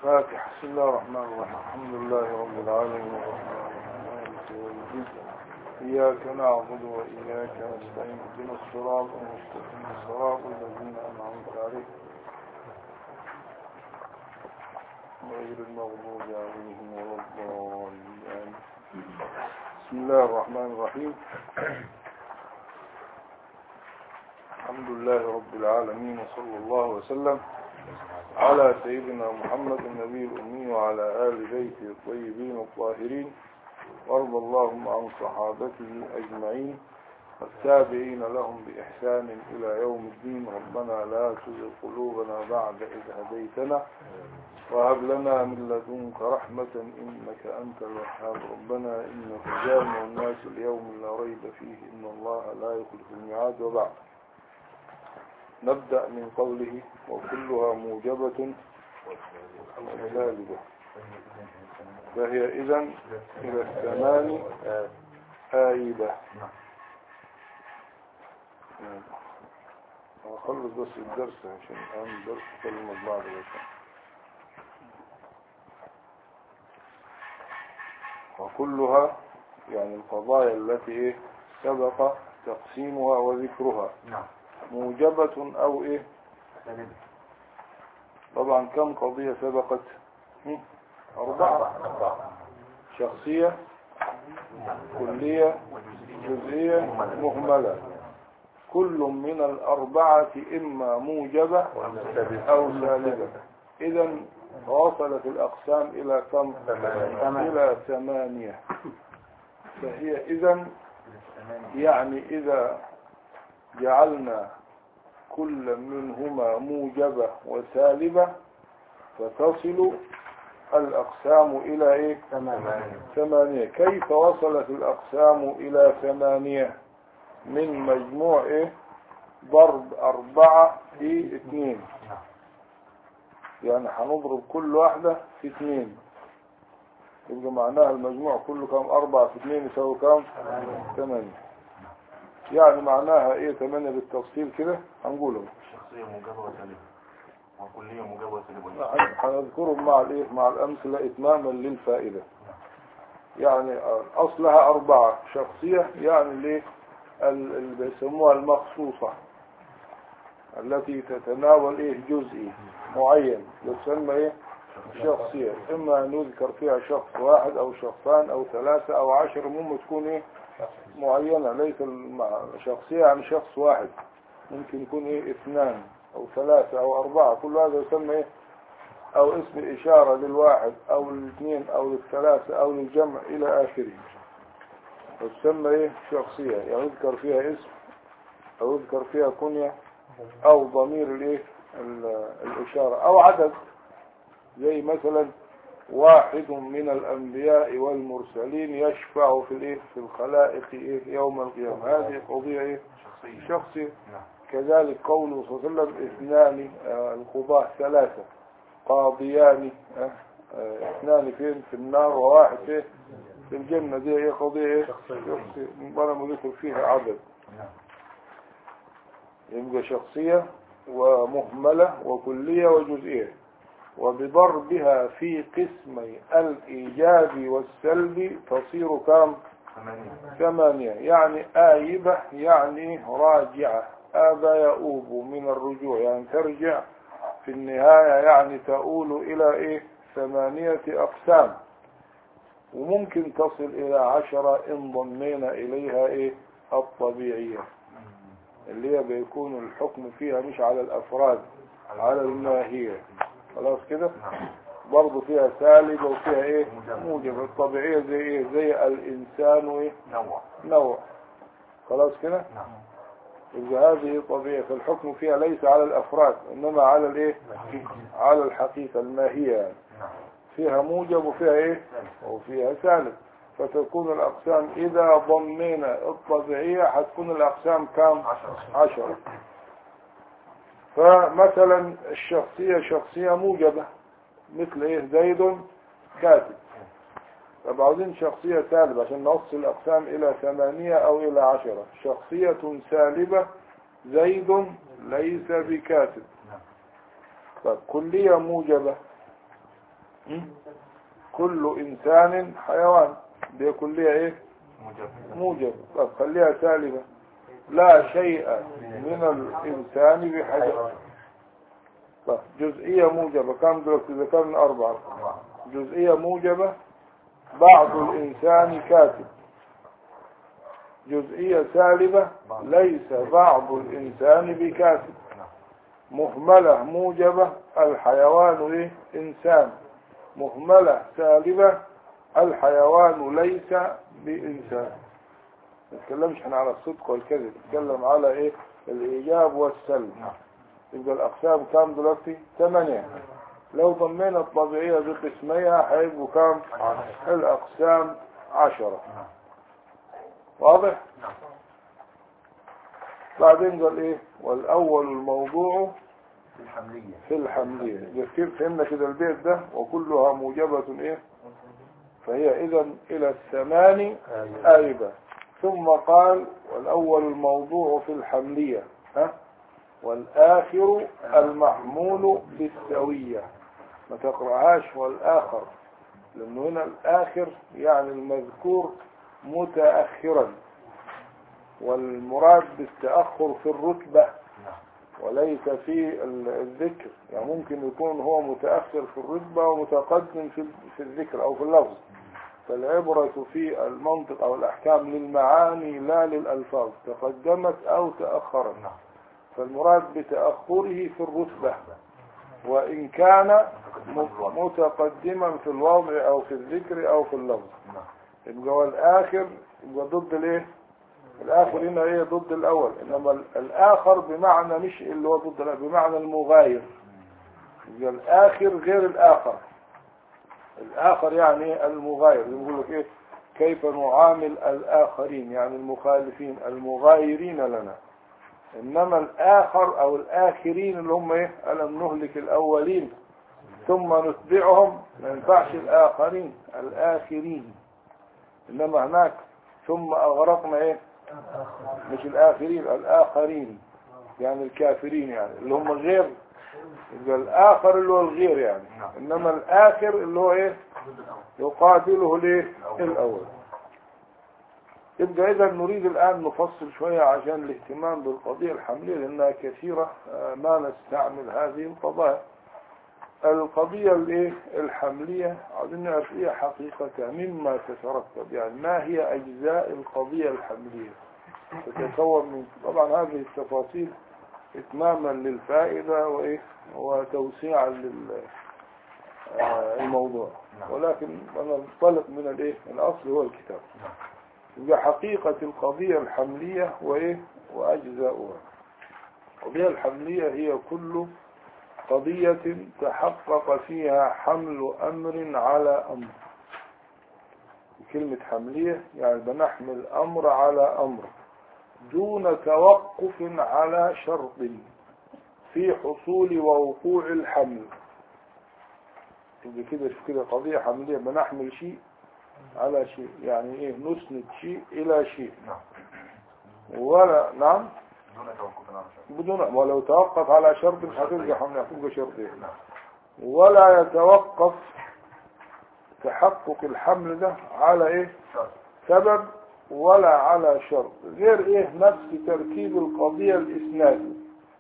فاتح بسم الله الرحمن الرحيم الحمد لله رب العالمين مالك يوم الدين إياك نعبد وإياك نستعين اهدنا الصراط المستقيم صراط الذين أنعمت عليهم غير المغضوب عليهم ولا الضالين بسم الله الرحمن الرحيم الحمد لله رب العالمين وصلى الله وسلم على سيدنا محمد النبي الأمي وعلى آل بيته الطيبين الطاهرين وارض اللهم عن صحابته أجمعين والتابعين لهم بإحسان إلى يوم الدين ربنا لا تزغ قلوبنا بعد إذ هديتنا وهب لنا من لدنك رحمة إنك أنت الوهاب ربنا إنك جامع الناس اليوم لا ريب فيه إن الله لا يخلف الميعاد وبعد نبدأ من قوله وكلها موجبة وسالبة فهي إذا إلى الثمان آيبة أخلص بس الدرس عشان أهم الدرس كلمة بعض بس وكلها يعني القضايا التي إيه سبق تقسيمها وذكرها نعم موجبة أو إيه طبعا كم قضية سبقت هم؟ أربعة شخصية كلية جزئية مهملة كل من الأربعة إما موجبة أو سالبة إذا وصلت الأقسام إلى كم إلى ثمانية فهي إذا يعني إذا جعلنا كل منهما موجبة وسالبة فتصل الأقسام إلى إيه؟ ثمانية كيف وصلت الأقسام إلى ثمانية من مجموع إيه؟ ضرب أربعة في اثنين يعني هنضرب كل واحدة في اثنين يبقى معناها المجموع كله كام أربعة في اثنين يساوي كام ثمانية يعني معناها ايه ثمانية بالتفصيل كده هنقوله شخصية موجبة وسالبة وكلية موجبة وسالبة هنذكرهم مع الايه مع الامثله اتماما للفائده يعني اصلها اربعه شخصيه يعني اللي اللي بيسموها المخصوصه التي تتناول ايه جزئي معين يسمى ايه شخصيه اما ان يذكر فيها شخص واحد او شخصان او ثلاثه او عشر المهم تكون ايه معينه ليس المع- شخصيه يعني شخص واحد ممكن يكون ايه اثنان او ثلاثة او اربعة كل هذا يسمى ايه او اسم اشارة للواحد او للاثنين او للثلاثة او للجمع الى اخره تسمى ايه شخصية يعني يذكر فيها اسم او يذكر فيها كنية او ضمير الايه ال- الاشارة او عدد زي مثلا واحد من الانبياء والمرسلين يشفع في الايه في الخلائق ايه يوم القيامة هذه قضية ايه شخصية شخصي نعم كذلك قوله صلى الله عليه وسلم اثنان آه، القضاة ثلاثة قاضيان آه، آه، اثنان فين في النار وواحد فين في الجنة دي هي قضية ايه شخصي مبارا ذكر فيها عدد نعم يبقى شخصية ومهملة وكلية وجزئية وبضربها في قسمي الإيجاب والسلب تصير كام ثمانية ثمانية يعني آيبة يعني راجعة آبى يؤوب من الرجوع يعني ترجع في النهاية يعني تؤول إلى إيه ثمانية أقسام وممكن تصل إلى عشرة إن ضمينا إليها إيه الطبيعية اللي هي بيكون الحكم فيها مش على الأفراد على الماهية خلاص كده نعم برضه فيها سالب وفيها إيه موجب. موجب الطبيعية زي إيه زي الإنسان وإيه نوع نوع خلاص كده نعم إذا هذه طبيعة فالحكم فيها ليس على الأفراد إنما على الإيه على الحقيقة الماهية يعني. نعم فيها موجب وفيها إيه وفيها سالب فتكون الأقسام إذا ضمينا الطبيعية هتكون الأقسام كام عشرة عشرة فمثلا الشخصية شخصية موجبة مثل إيه زيد كاتب طب عاوزين شخصية سالبة عشان نوصل الأقسام إلى ثمانية أو إلى عشرة شخصية سالبة زيد ليس بكاتب نعم طب كلية موجبة م? كل إنسان حيوان دي كلها إيه موجب موجب طب خليها سالبة لا شيء من الإنسان بحاجة طب جزئية موجبة كم دلوقتي ذكرنا أربعة أربعة جزئية موجبة بعض الإنسان كاتب جزئية سالبة ليس بعض الإنسان بكاتب مهملة موجبة الحيوان إيه؟ إنسان مهملة سالبة الحيوان ليس بإنسان ما نتكلمش احنا على الصدق والكذب نتكلم على ايه الإيجاب والسلب يبقى الأقسام كام دلوقتي ثمانية لو ضمينا الطبيعية بقسميها هيبقوا كام الأقسام عشرة واضح بعدين قال ايه والأول الموضوع في الحملية في الحملية يبقى كيف فهمنا كده البيت ده وكلها موجبة ايه فهي اذا الى الثمان آيبة ثم قال والأول الموضوع في الحملية ها والآخر المحمول بالسوية ما تقرأهاش والآخر لأنه هنا الآخر يعني المذكور متأخرا والمراد بالتأخر في الرتبة وليس في ال- الذكر يعني ممكن يكون هو متأخر في الرتبة ومتقدم في في الذكر أو في اللفظ فالعبرة في المنطق أو الأحكام للمعاني لا للألفاظ تقدمت أو تأخرت فالمراد بتأخره في الرتبة وإن كان م- متقدما في الوضع أو في الذكر أو في اللفظ يبقى هو الآخر يبقى ضد الإيه؟ الآخر هنا إيه ضد الأول إنما ال- الآخر بمعنى مش اللي هو ضد الأول بمعنى المغاير يبقى الآخر غير الآخر الآخر يعني المغاير يقول لك إيه كيف نعامل الآخرين يعني المخالفين المغايرين لنا إنما الآخر أو الآخرين اللي هم إيه ألم نهلك الأولين ثم نتبعهم ما ينفعش الآخرين الآخرين إنما هناك ثم أغرقنا إيه مش الآخرين الآخرين يعني الكافرين يعني اللي هم غير يبقى الآخر اللي هو الغير يعني إنما الآخر اللي هو إيه يقاتله ليه الأول يبقى إذا نريد الآن نفصل شوية عشان الاهتمام بالقضية الحملية لأنها كثيرة آه، ما نستعمل هذه القضايا القضية الايه الحملية عايزين نعرف ايه حقيقتها مما تترتب يعني ما هي أجزاء القضية الحملية تتكون من طبعا هذه التفاصيل إتماما للفائدة وإيه وتوسيعا للموضوع ولكن أنا انطلق من الإيه الأصل هو الكتاب يبقى حقيقة القضية الحملية وإيه وأجزاؤها القضية الحملية هي كل قضية تحقق فيها حمل أمر على أمر كلمة حملية يعني بنحمل أمر على أمر دون توقف على شرط في حصول ووقوع الحمل يبقى كده شوف كده قضية حملية بنحمل شيء على شيء يعني ايه نسند شيء الى شيء ولا نعم دون توقف عن شيء بدون ولو توقف على شرط هتبقى حمل هتبقى شرطين ولا يتوقف تحقق الحمل ده على ايه شرط سبب ولا على شرط غير ايه نفس تركيب القضية الاسنادي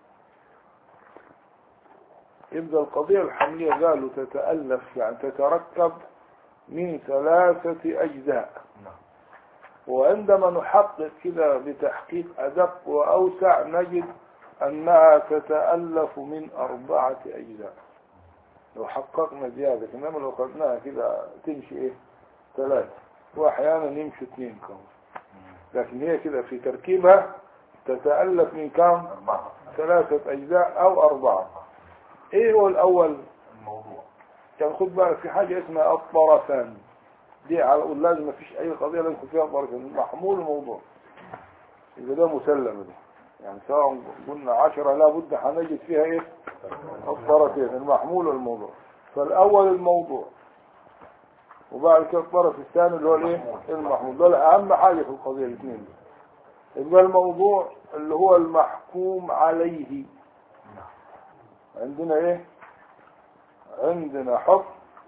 يبقى القضية الحملية قالوا تتألف يعني تتركب من ثلاثة أجزاء نعم وعندما نحقق كده بتحقيق أدق وأوسع نجد أنها تتألف من أربعة أجزاء لو حققنا زيادة إنما لو خدناها كده تمشي إيه ثلاثة وأحيانا يمشي اثنين كمان لكن هي كده في تركيبها تتألف من كام أربعة ثلاثة أجزاء أو أربعة إيه هو الأول الموضوع يعني خد بالك في حاجة اسمها الطرفان دي على طول لازم مفيش أي قضية لازم يكون فيها طرفان محمول الموضوع إذا ده مسلم ده يعني سواء قلنا عشرة لابد هنجد فيها إيه الطرفين المحمول والموضوع فالأول الموضوع وبعد كده الطرف الثاني اللي هو الايه المحمول دول اهم حاجه في القضيه الاثنين دول يبقى الموضوع اللي هو المحكوم عليه عندنا ايه عندنا حكم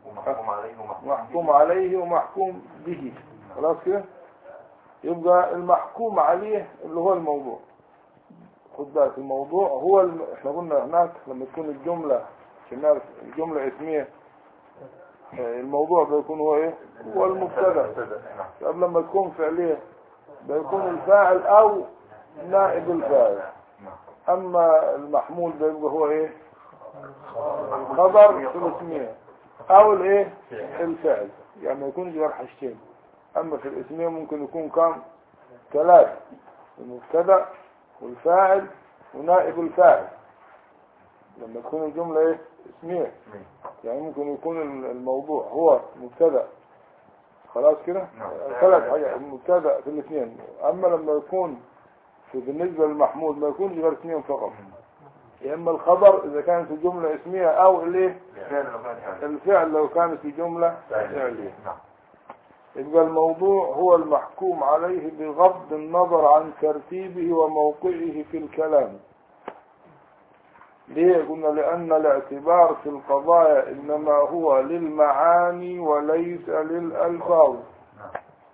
ومحكوم عليه ومحكوم محكوم عليه ومحكوم به خلاص كده يبقى المحكوم عليه اللي هو الموضوع خد بالك الموضوع هو الم... احنا قلنا هناك لما تكون الجملة كنا الجملة اسمية آه، الموضوع بيكون هو ايه هو المبتدا نعم طب لما تكون فعلية بيكون الفاعل او نائب الفاعل نعم اما المحمول بيبقى هو ايه الخبر في الاسمية او الايه الفعل يعني ما يكونش غير حاجتين اما في الاسمية ممكن يكون كام ثلاثة المبتدا والفاعل ونائب الفاعل لما تكون الجملة ايه اسمية يعني ممكن يكون الموضوع هو مبتدا خلاص كده نعم. ثلاث حاجات المبتدا في الاثنين اما لما يكون في بالنسبة للمحمول ما يكونش غير اثنين فقط يا اما الخبر اذا كانت الجملة اسمية او الايه فعل لو كان فعل. الفعل لو كانت الجملة فعلية نعم يبقى الموضوع هو المحكوم عليه بغض النظر عن ترتيبه وموقعه في الكلام ليه قلنا لأن الاعتبار في القضايا إنما هو للمعاني وليس للألفاظ نعم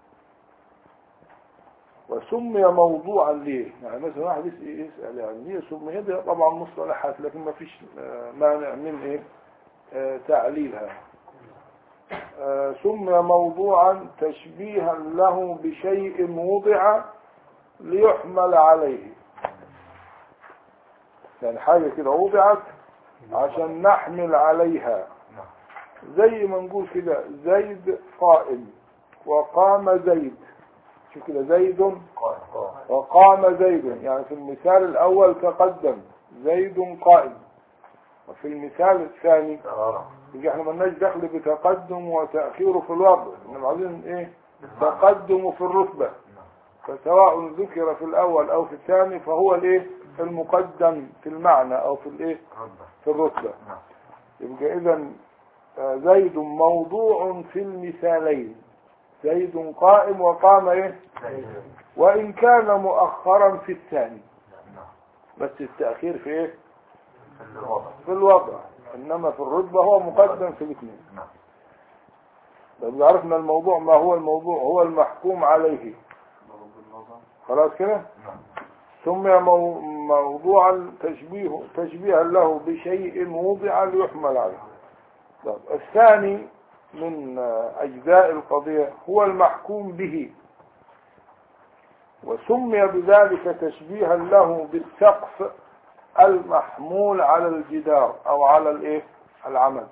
وسمي موضوعا ليه يعني مثلا واحد يس- يسأل يعني ليه سمي هذه طبعا مصطلحات لكن ما فيش آه، مانع من ايه آه، تعليلها آه، سمي موضوعا تشبيها له بشيء وضع ليحمل عليه يعني حاجة كده وضعت عشان نحمل عليها نعم زي ما نقول كده زيد قائم وقام زيد شوف كده زيد قائم قائم وقام زيد يعني في المثال الأول تقدم زيد قائم وفي المثال الثاني آه. يجي احنا مالناش دخل بتقدم وتأخيره في الوضع انما عايزين ايه تقدم في الرتبة نعم فسواء ذكر في الأول أو في الثاني فهو الايه المقدم في المعنى أو في الايه رتبة في الرتبة نعم يبقى إذا زيد موضوع في المثالين زيد قائم وقام ايه زي- وإن كان مؤخرا في الثاني نعم بس التأخير في ايه في الوضع في الوضع إنما في الرتبة هو مقدم في الاثنين نعم طب عرفنا الموضوع ما هو الموضوع هو المحكوم عليه خلاص كده نعم سمي مو- موضوعا تشبيه تشبيها له بشيء وضع ليحمل عليه طب الثاني من أجزاء القضية هو المحكوم به وسمي بذلك تشبيها له بالسقف المحمول على الجدار أو على الإيه العمل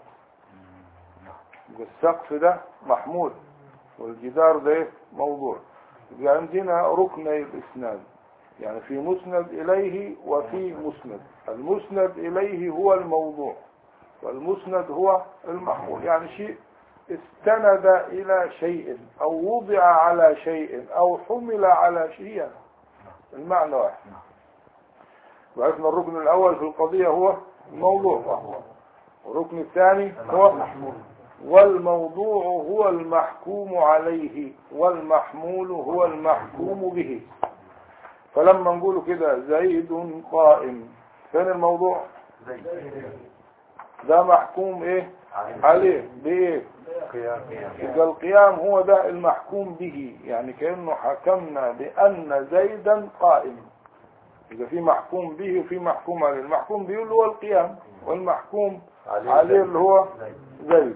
السقف ده محمول والجدار ده إيه؟ موضوع يبقى عندنا ركني الإسناد يعني في مسند إليه وفي مسند المسند إليه هو الموضوع والمسند هو المحمول يعني شيء استند إلى شيء أو وضع على شيء أو حمل على شيء المعنى واحد وعرفنا الركن الأول في القضية هو الموضوع والركن الثاني هو والموضوع هو المحكوم عليه والمحمول هو المحكوم به فلما نقول كده زيد قائم فين الموضوع زي ده محكوم ايه عليه بايه يبقى القيام هو ده المحكوم به يعني كأنه حكمنا بأن زيدا قائم إذا في محكوم به وفي محكوم عليه المحكوم به اللي هو القيام والمحكوم عليه اللي هو زي زيد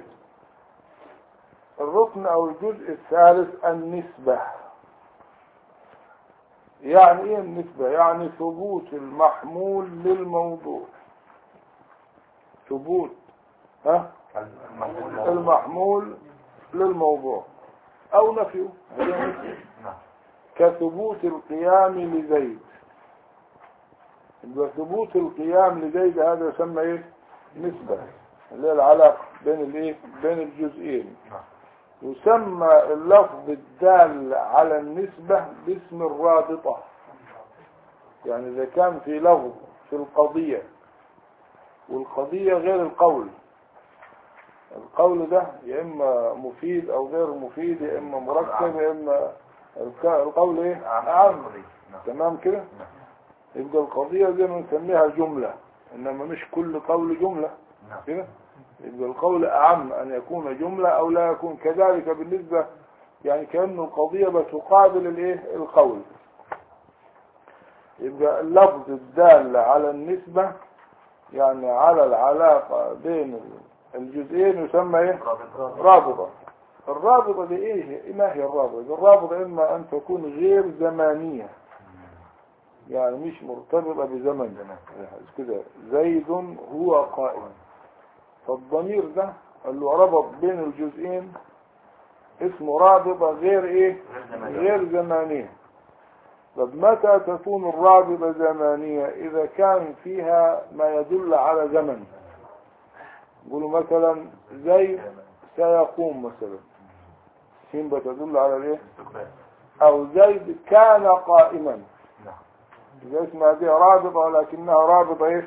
الركن أو الجزء الثالث النسبة يعني ايه النسبة يعني ثبوت المحمول للموضوع ثبوت ها المحمول المحمول للموضوع او نفيه نعم كثبوت القيام لزيد يبقى ثبوت القيام لزيد هذا يسمى ايه نسبة اللي هي العلاقة بين الايه بين الجزئين نعم يسمى اللفظ الدال على النسبة باسم الرابطة يعني إذا كان في لفظ في القضية والقضية غير القول القول ده يا إما مفيد أو غير مفيد يا إما مركب يا إما الك- القول إيه عام نعم تمام كده نعم يبقى القضية دي نسميها جملة إنما مش كل قول جملة نعم كده يبقى القول أعم أن يكون جملة أو لا يكون كذلك بالنسبة يعني كأن القضية بتقابل الإيه القول يبقى اللفظ الدال على النسبة يعني على العلاقة بين الجزئين يسمى إيه رابطة الرابطة دي إيه ما هي الرابطة دي الرابطة إما أن تكون غير زمانية يعني مش مرتبطة بزمن كده زيد هو قائم فالضمير ده اللي ربط بين الجزئين اسمه رابطة غير ايه غير زمانية طب متى تكون الرابطة زمانية اذا كان فيها ما يدل على زمن يقولوا مثلا زيد سيقوم مثلا سين بتدل على الايه او زيد كان قائما إذا اسمها دي رابطة ولكنها رابطة ايه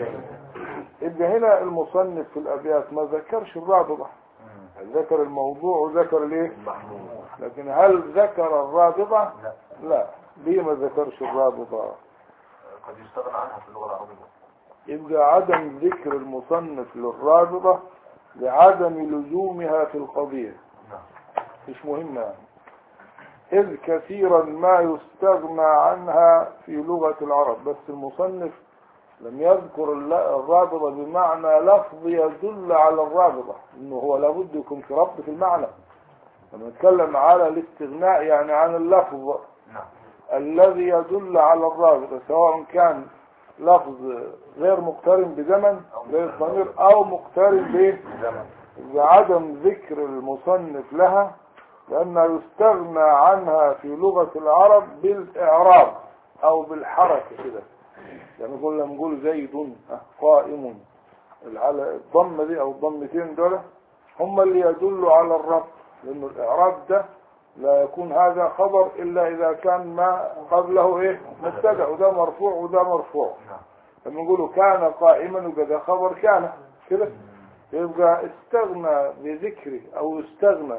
يبقى هنا المصنف في الابيات ما ذكرش الرابطة ذكر الموضوع وذكر الايه لكن هل ذكر الرابطة لا لا ليه ما ذكرش الرابطة قد يستغنى عنها في اللغة العربية يبقى عدم ذكر المصنف للرابطة لعدم لزومها في القضية نعم مش مهمة يعني إذ كثيرا ما يستغنى عنها في لغة العرب بس المصنف لم يذكر الل- الرابطة بمعنى لفظ يدل على الرابطة إنه هو لابد يكون في ربط في المعنى لما نتكلم على الاستغناء يعني عن اللفظ نعم الذي يدل على الرابطة سواء كان لفظ غير مقترن بزمن غير ضمير أو مقترن به زمن بعدم ذكر المصنف لها لأنها يستغنى عنها في لغة العرب بالإعراب أو بالحركة كده يعني نقول لما نقول زيد قائم العل- الضمة دي أو الضمتين دول هم اللي يدلوا على الربط لأن الإعراب ده لا يكون هذا خبر إلا إذا كان ما قبله إيه مبتدأ وده مرفوع وده مرفوع نعم لما نقولوا كان قائما يبقى ده خبر كان كده يبقى استغنى بذكره او استغنى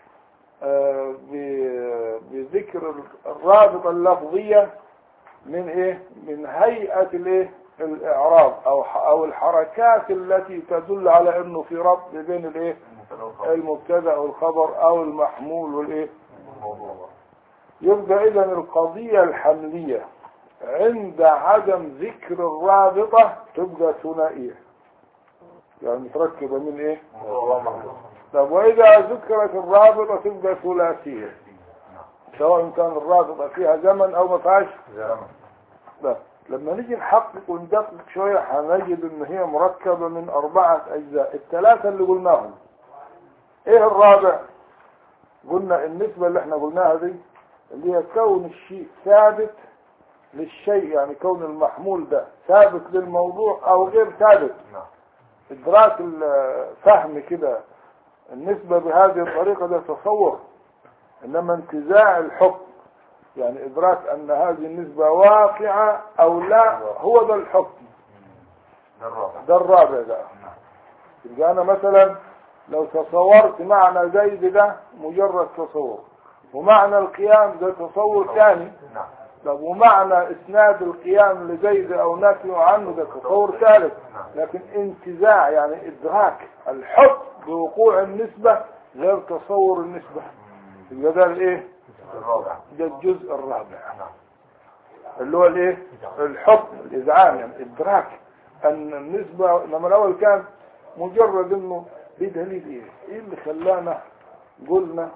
آه، ب- بذكر الرابطة اللفظية من ايه من هيئة الايه الاعراب او ح- او الحركات التي تدل على انه في ربط بين الايه المبتدأ والخبر المبتدا والخبر او المحمول والايه الموضوع يبقى اذا القضية الحملية عند عدم ذكر الرابطة تبقى ثنائية يعني متركبة من ايه موضوع ومحمول طب واذا ذكرت الرابطة تبقى ثلاثية سواء كان الرابطة فيها زمن او ما فيهاش زمن لا لما نيجي نحقق وندقق شوية هنجد ان هي مركبة من اربعة اجزاء الثلاثة اللي قلناهم ايه الرابع قلنا النسبة اللي احنا قلناها دي اللي هي كون الشيء ثابت للشيء يعني كون المحمول ده ثابت للموضوع او غير ثابت نعم ادراك الفهم كده النسبة بهذه الطريقة ده تصور انما انتزاع الحكم يعني ادراك ان هذه النسبة واقعة او لا هو ده الحكم ده الرابع ده الرابع ده نعم يبقى انا مثلا لو تصورت معنى زيد ده مجرد تصور ومعنى القيام ده تصور ثاني نعم طب ومعنى اسناد القيام لزيد او نفي عنه ده تصور ثالث لكن انتزاع يعني ادراك الحكم بوقوع النسبة غير تصور النسبة يبقى ده الايه الرابع ده الجزء الرابع نعم اللي هو الايه الحكم الاذعان يعني ادراك ان النسبة لما الاول كان مجرد انه بدليل ايه ايه اللي خلانا قلنا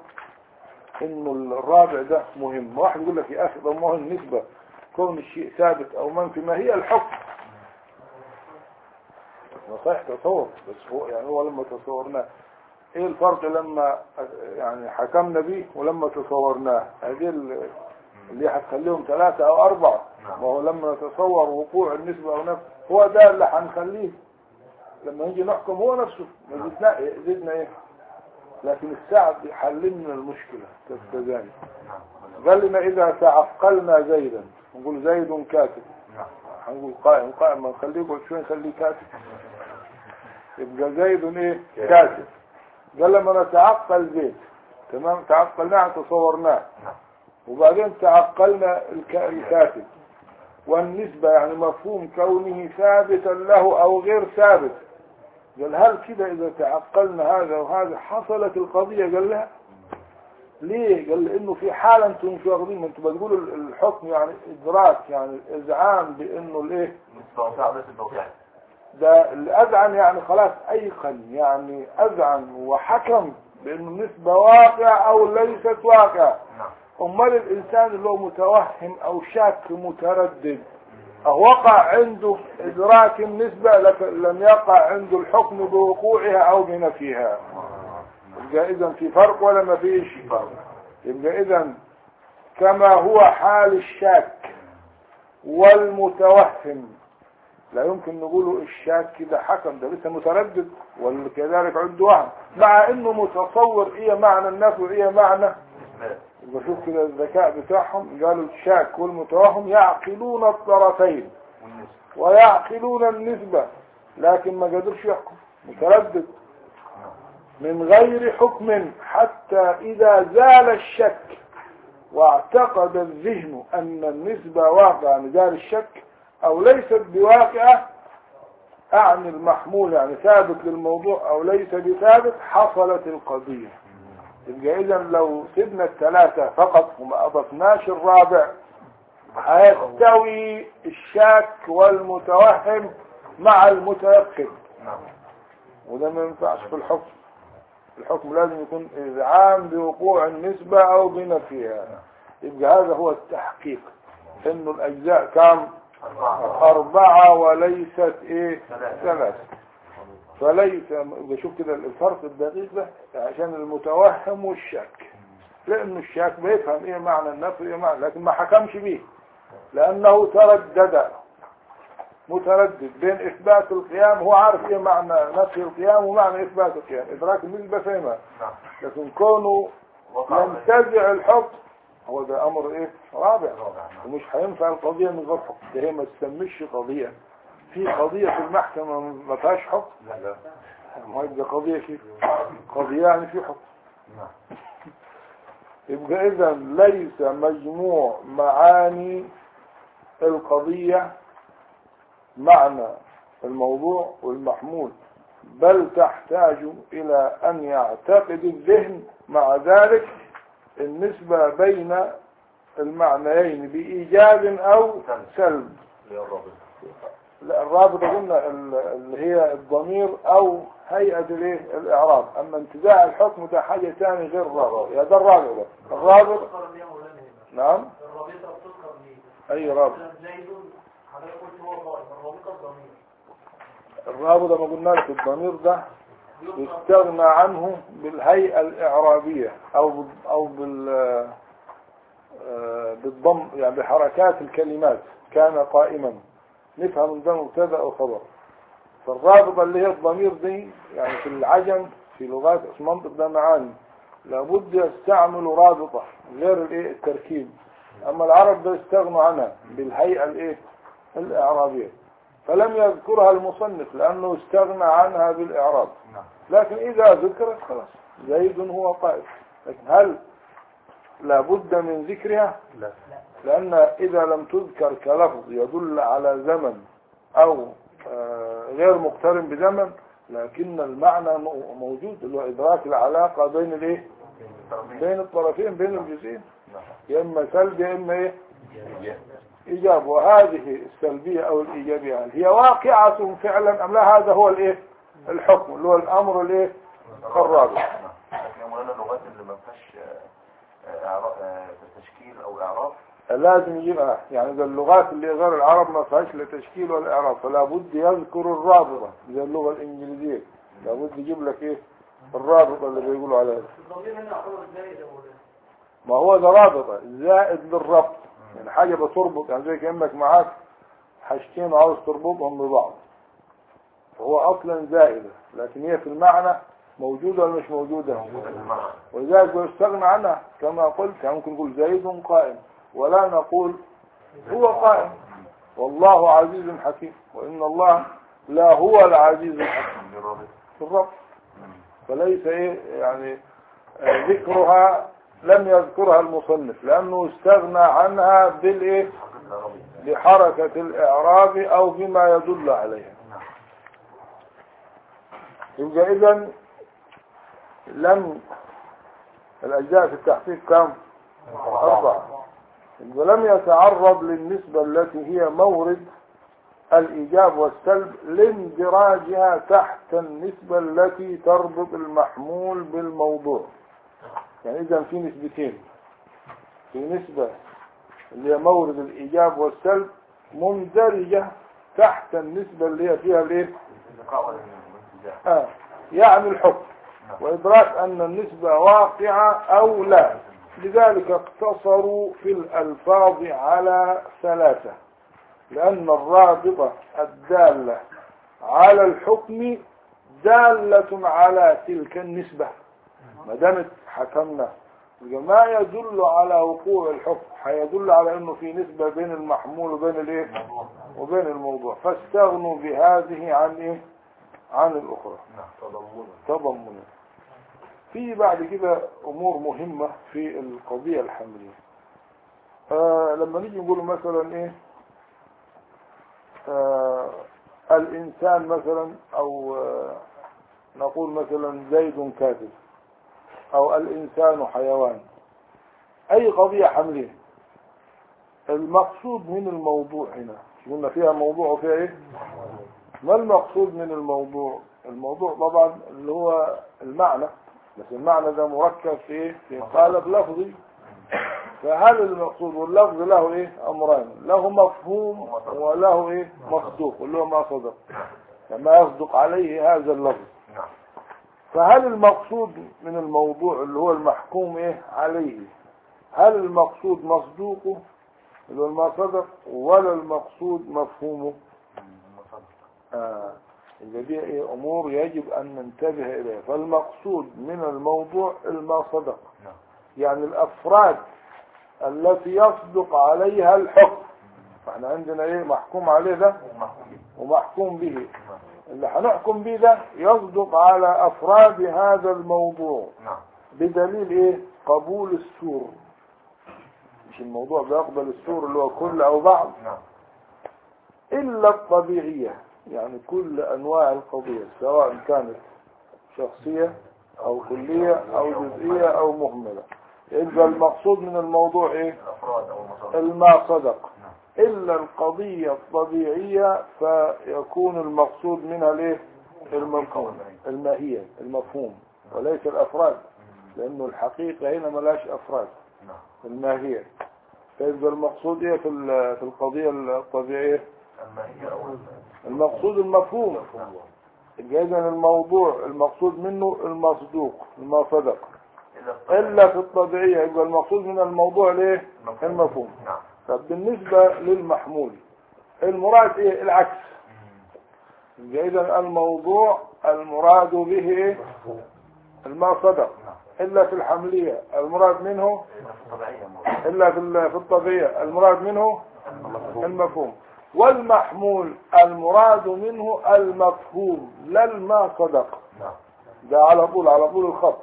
انه الرابع ده مهم واحد يقول لك يا اخي ده ما هو النسبة كون الشيء ثابت او منفي ما هي الحكم صحيح تصور بس هو يعني هو لما تصورناه ايه الفرق لما يعني حكمنا به ولما تصورناه هذه ال- اللي هتخليهم ثلاثة او اربعة نعم. ما هو لما نتصور وقوع النسبة او نفس هو ده اللي هنخليه لما نيجي نحكم هو نفسه ما زدنا زدنا ايه لكن الساعة بيحللنا المشكلة كذلك نعم قال لنا اذا تعقلنا زيدا نقول زيد كاتب نعم هنقول قائم قائم ما نخليه قلت شوي نخليه كاتب يبقى زيد ايه كاتب قال لما نتعقل زيد تمام تعقلناه تصورناه نعم وبعدين تعقلنا الك- الكاتب والنسبة يعني مفهوم كونه ثابتا له او غير ثابت قال هل كده إذا تعقلنا هذا وهذا حصلت القضية قال لا ليه قال لأنه في حالة أنتم مش واخدين ما أنتم بتقولوا الحكم يعني إدراك يعني الإذعان بأنه الإيه نسبة وسعة نسبة وسعة ده الأذعن يعني خلاص أيقن يعني أذعن وحكم بأنه النسبة واقع أو ليست واقع نعم أمال الإنسان اللي هو متوهم أو شاك متردد أو وقع عنده إدراك النسبة لكن لم يقع عنده الحكم بوقوعها أو بنفيها يبقى إذا في فرق ولا ما فيش يبقى إذا كما هو حال الشاك والمتوهم لا يمكن نقوله الشاك كده حكم ده لسه متردد وكذلك عنده وهم مع انه متصور ايه معنى النفي وايه معنى إثبات يبقى شوف كده الذكاء بتاعهم قالوا الشاك والمتوهم يعقلون الطرفين والنسبة ويعقلون النسبة لكن ما قدرش يحكم متردد من غير حكم حتى إذا زال الشك واعتقد الذهن أن النسبة واقعة من زال الشك أو ليست بواقعة أعني المحمول يعني ثابت للموضوع أو ليس بثابت حصلت القضية يبقى إذا لو سيبنا الثلاثة فقط وما أضفناش الرابع هيستوي الشاك والمتوهم مع المتيقن نعم وده ما ينفعش في الحكم الحكم لازم يكون إذعان بوقوع النسبة أو بنفيها يبقى هذا هو التحقيق إنه الأجزاء كام أربعة أربعة وليست إيه ثلاثة. ثلاثة فليس يبقى شوف كده الفرق الدقيق ده عشان المتوهم والشك لأنه الشاك بيفهم إيه معنى النفي إيه معنى لكن ما حكمش بيه لأنه تردد متردد بين إثبات القيام هو عارف إيه معنى نفي القيام ومعنى إثبات القيام إدراك النسبة فهمها نعم لكن كونه وقع ينتزع الحكم هو ده أمر إيه رابع رابع نعم ومش هينفع القضية من غير حكم ده هي ما تسميش قضية في قضية في المحكمة ما فيهاش حكم لا لا ما يبقى قضية في قضية يعني في حكم نعم يبقى إذا ليس مجموع معاني القضية معنى الموضوع والمحمول بل تحتاج إلى أن يعتقد الذهن مع ذلك النسبة بين المعنيين بإيجاب أو سلب اللي هي الرابط لا الرابطة قلنا ال- اللي هي الضمير أو هيئة الايه الإعراب أما انتزاع الحكم ده حاجة ثانية غير الرابط يا ده الرابط ده الرابط تذكر ليه مولانا هنا نعم الرابطة بتذكر ليه أي رابط مثلا زيد حضرتك قلت هو قائم الرابطة الضمير الرابط ما قلنا لك الضمير ده يستغنى عنه بالهيئة الإعرابية أو بال أو بال آه، بالضم يعني بحركات الكلمات كان قائما نفهم ان ده مبتدا او خبر فالرابطة اللي هي الضمير دي يعني في العجم في لغات في منطق ده معاني لابد يستعملوا رابطة غير الايه التركيب اما العرب ده استغنوا عنها بالهيئة الايه الاعرابية فلم يذكرها المصنف لانه استغنى عنها بالاعراب نعم لكن اذا ذكرت خلاص زيد هو قائد لكن هل لابد من ذكرها لا لأن إذا لم تذكر كلفظ يدل على زمن أو آه، غير مقترن بزمن لكن المعنى مو- موجود اللي هو إدراك العلاقة بين الإيه؟ بين الطرفين بين الجزئين نعم يا إما سلب يا إما إيه؟ إيه. إيجاب وهذه السلبية أو الإيجابية هل هي واقعة فعلا أم لا هذا هو الإيه؟ الحكم اللي هو الأمر الإيه؟ الرابع نعم لكن يا مولانا اللغات اللي ما فيهاش آه، آه، إعراب آه، تشكيل أو إعراب لازم يجيبها يعني ده اللغات اللي غير العرب ما فيهاش لا تشكيل ولا اعراب فلا بد يذكر الرابطه زي اللغه الانجليزيه لابد يجيب لك ايه الرابطه اللي بيقولوا عليها الضمير هنا يعتبر زائد يا مولانا ما هو ده رابطه زائد للربط يعني حاجه بتربط يعني زي كانك معاك حاجتين عاوز تربطهم ببعض فهو اصلا زائده لكن هي في المعنى موجوده ولا مش موجوده المعنى ولذلك بيستغنى عنها كما قلت يعني ممكن نقول زيد قائم ولا نقول هو قائم والله عزيز حكيم وإن الله لا هو العزيز الحكيم بالرابط في الرب فليس إيه يعني آه، ذكرها لم يذكرها المصنف لأنه استغنى عنها بالإيه حقيقة رابط بحركة الإعراب أو بما يدل عليها نعم يبقى اذا لم الاجزاء في التحقيق كم اربعة يبقى لم يتعرض للنسبة التي هي مورد الايجاب والسلب لاندراجها تحت النسبة التي تربط المحمول بالموضوع يعني اذا في نسبتين في نسبة اللي هي مورد الايجاب والسلب مندرجة تحت النسبة اللي هي فيها الايه الانتقاء والانتزاع آه. يعني الحكم وإدراك أن النسبة واقعة أو لا لذلك اقتصروا في الألفاظ على ثلاثة لأن الرابطة الدالة على الحكم دالة على تلك النسبة ما دامت حكمنا يبقى ما يدل على وقوع الحكم هيدل على انه في نسبة بين المحمول وبين الايه وبين الموضوع فاستغنوا بهذه عن ايه عن الاخرى نعم تضمنا تضمنا في بعد كده امور مهمة في القضية الحملية آه لما نيجي نقول مثلا ايه آه الانسان مثلا او آه نقول مثلا زيد كاتب او الانسان حيوان اي قضية حملية المقصود من الموضوع هنا قلنا فيها موضوع وفيها ايه ما المقصود من الموضوع الموضوع طبعا اللي هو المعنى بس المعنى ده مركب في ايه في قالب لفظي فهل المقصود واللفظ له ايه امران له مفهوم وله ايه مصدوق اللي هو ما صدق لما يصدق عليه هذا اللفظ نعم فهل المقصود من الموضوع اللي هو المحكوم ايه عليه هل المقصود مصدوقه اللي هو ما صدق ولا المقصود مفهومه آه. يبقى دي ايه امور يجب ان ننتبه اليها فالمقصود من الموضوع الما صدق نعم يعني الافراد التي يصدق عليها الحكم فاحنا عندنا ايه محكوم عليه ده محكوم ومحكوم به اللي هنحكم به ده يصدق على افراد هذا الموضوع نعم بدليل ايه قبول السور مش الموضوع بيقبل السور اللي هو كل او بعض نعم الا الطبيعية يعني كل انواع القضية سواء كانت شخصية او كلية او جزئية او مهملة يبقى المقصود من الموضوع ايه الافراد او المصادر الما صدق نعم الا القضية الطبيعية فيكون المقصود منها الايه المفهوم الماهية المفهوم وليس الافراد لانه الحقيقة هنا ملاش افراد نعم الماهية فيبقى المقصود ايه في ال- في القضية الطبيعية الماهية او المقصود المفهوم يبقى اذا الموضوع المقصود منه المصدوق الما صدق الا الا في الطبيعية يبقى المقصود من الموضوع الايه المفهوم نعم طب بالنسبة للمحمول المراد ايه العكس يبقى اذا الموضوع المراد به ايه الما صدق نعم الا في الحملية المراد منه الا في الطبيعية مرة. الا في ال- في الطبيعية المراد منه المفهوم والمحمول المراد منه المفهوم لا الما صدق نعم ده على طول على طول الخط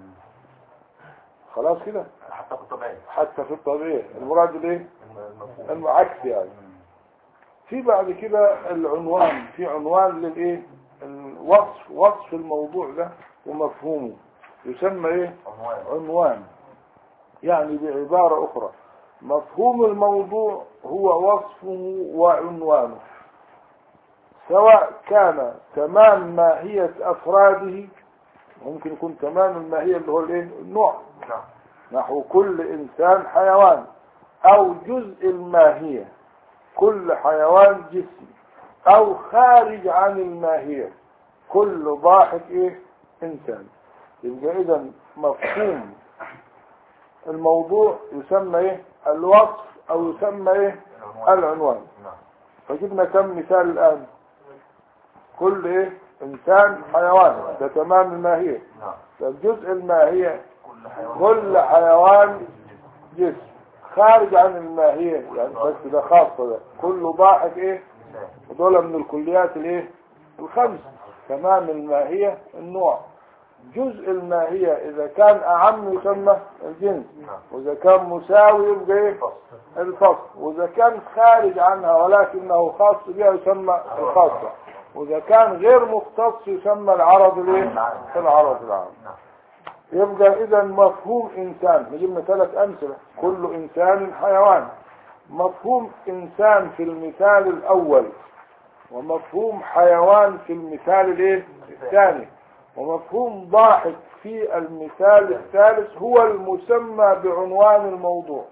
خلاص كده حتى في الطبيعية حتى في الطبيعي المراد الايه المفهوم العكس يعني في بعد كده العنوان في عنوان للايه الوصف وصف الموضوع ده ومفهومه يسمى ايه عنوان عنوان يعني بعبارة اخرى مفهوم الموضوع هو وصفه وعنوانه سواء كان تمام ماهية افراده ممكن يكون تمام الماهية اللي هو الايه النوع نعم نحو كل انسان حيوان او جزء الماهية كل حيوان جسم او خارج عن الماهية كل ضاحك ايه انسان يبقى اذا مفهوم الموضوع يسمى ايه الوصف او يسمى ايه العنوان العنوان نعم فجبنا كم مثال الان كل ايه انسان حيوان ده تمام الماهية نعم فالجزء الماهية كل حيوان كل حيوان جسم خارج عن الماهية يعني بس ده خاصة ده كله ضاحك ايه إنسان. ودول من الكليات الايه الخمس تمام الماهية النوع جزء الماهية اذا كان اعم يسمى الجنس نعم واذا كان مساوي يبقى ايه فصل الفصل واذا كان خارج عنها ولكنه خاص بها يسمى الخاصة وإذا كان غير مختص يسمى العرض الايه العرض العام نعم يبقى إذا مفهوم إنسان نجيب ثلاث أمثلة كل إنسان حيوان مفهوم إنسان في المثال الأول ومفهوم حيوان في المثال الايه الثاني ومفهوم ضاحك في المثال الثالث هو المسمى بعنوان الموضوع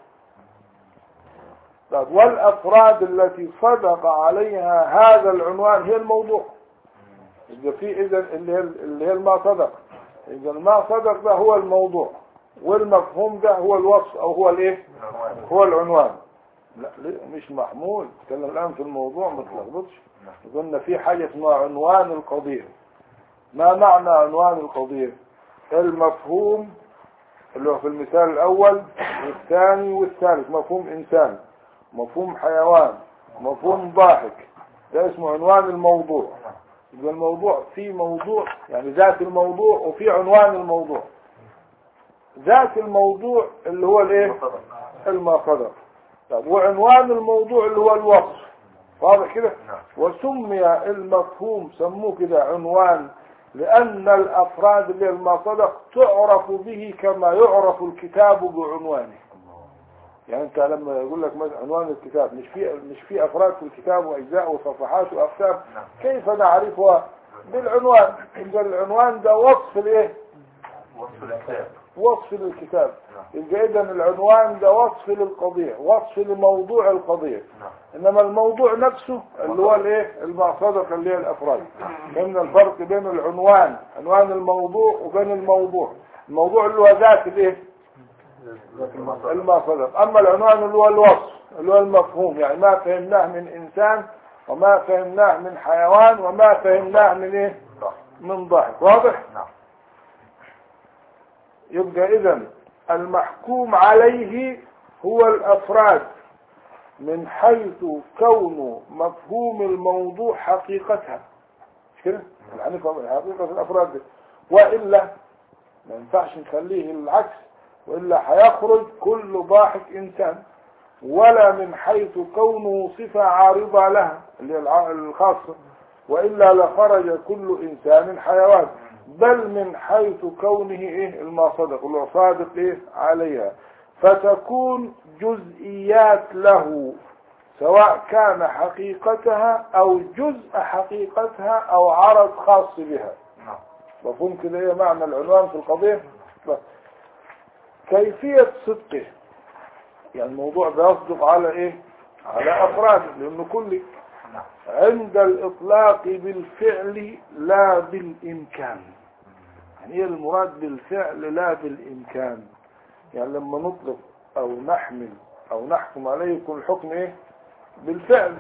طيب والأفراد التي صدق عليها هذا العنوان هي الموضوع إذا في إذا اللي هي اللي هي ما صدق إذا ما صدق ده هو الموضوع والمفهوم ده هو الوصف أو هو الإيه العنوان هو العنوان لا ليه؟ مش محمول تكلم الآن في الموضوع ما تلخبطش قلنا في حاجة اسمها عنوان القضية ما معنى عنوان القضية المفهوم اللي هو في المثال الأول والثاني والثالث مفهوم إنسان مفهوم حيوان مفهوم ضاحك ده اسمه عنوان الموضوع يبقى الموضوع في موضوع يعني ذات الموضوع وفي عنوان الموضوع ذات الموضوع اللي هو الايه صدق المصدر طب وعنوان الموضوع اللي هو الوصف واضح كده نعم وسمي المفهوم سموه كده عنوان لأن الأفراد اللي هي المصدر تعرف به كما يعرف الكتاب بعنوانه يعني انت لما يقول لك مثلا عنوان الكتاب مش في مش في افراد في الكتاب واجزاء وصفحات واقسام نعم. كيف نعرفها بالعنوان يبقى العنوان ده وصف الايه وصف الكتاب وصف للكتاب نعم يبقى اذا العنوان ده وصف للقضيه وصف لموضوع القضيه نعم انما الموضوع نفسه اللي هو الايه المصادق اللي هي الافراد فإن الفرق بين العنوان عنوان الموضوع وبين الموضوع الموضوع اللي هو ذات الايه المصادق اما العنوان اللي هو الوصف اللي هو المفهوم يعني ما فهمناه من انسان وما فهمناه من حيوان وما فهمناه من ايه صح من ضحك واضح نعم يبقى اذا المحكوم عليه هو الافراد من حيث كون مفهوم الموضوع حقيقتها مش كده يعني نفهم حقيقة الافراد دي. والا ما ينفعش نخليه العكس والا هيخرج كل ضاحك انسان ولا من حيث كونه صفة عارضة لها اللي هي الع- الخاصة وإلا لخرج كل إنسان حيوان بل من حيث كونه إيه المصدق اللي هو صادق إيه عليها فتكون جزئيات له سواء كان حقيقتها أو جزء حقيقتها أو عرض خاص بها نعم مفهوم كده ايه معنى العنوان في القضية بس. كيفية صدقه يعني الموضوع بيصدق على ايه على افراد لانه كل نعم عند الاطلاق بالفعل لا بالامكان يعني ايه المراد بالفعل لا بالامكان يعني لما نطلق او نحمل او نحكم عليه يكون الحكم ايه بالفعل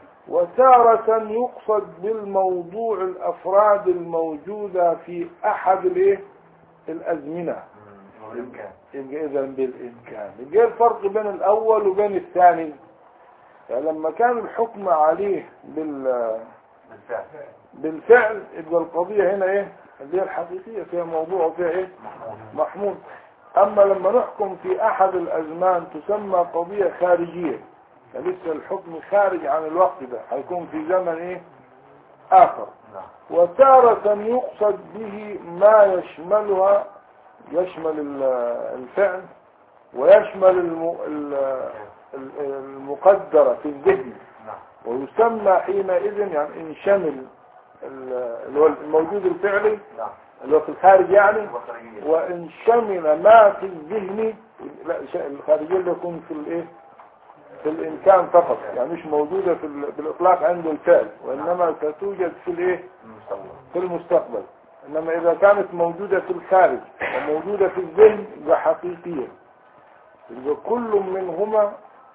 وتارة يقصد بالموضوع الأفراد الموجودة في أحد الإيه؟ الأزمنة بالإمكان يبقى إذا بالإمكان يبقى إيه الفرق بين الأول وبين الثاني يعني لما كان الحكم عليه بال بالفعل بالفعل يبقى القضية هنا إيه اللي هي الحقيقية فيها موضوع وفيها إيه محمود أما لما نحكم في أحد الأزمان تسمى قضية خارجية يعني لسه الحكم خارج عن الوقت ده هيكون في زمن إيه آخر نعم وتارة يقصد به ما يشملها يشمل ال- الفعل ويشمل الم- ال- ال- المقدرة في الذهن نعم ويسمى حينئذ يعني ان شمل ال- اللي هو الموجود الفعلي نعم اللي هو في الخارج يعني وخارجية وان شمل ما في الذهن لا ش- الخارجية اللي يكون في الايه في الامكان فقط يعني مش موجودة في ال- بالاطلاق عند الفعل وانما ستوجد في الايه المستقبل في المستقبل انما اذا كانت موجودة في الخارج وموجودة في الذهن يبقى حقيقية يبقى كل منهما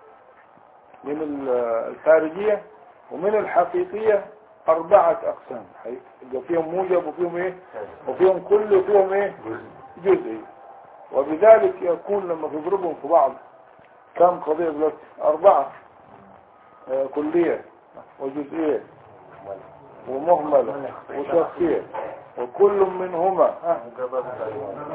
من ال- الخارجية ومن الحقيقية أربعة أقسام حي- يبقى فيهم موجب وفيهم إيه وفيهم كل وفيهم إيه جزئي وبذلك يكون لما تضربهم في بعض كم قضية دلوقتي أربعة آه، كلية وجزئية ومهملة وشخصية وكل منهما ها،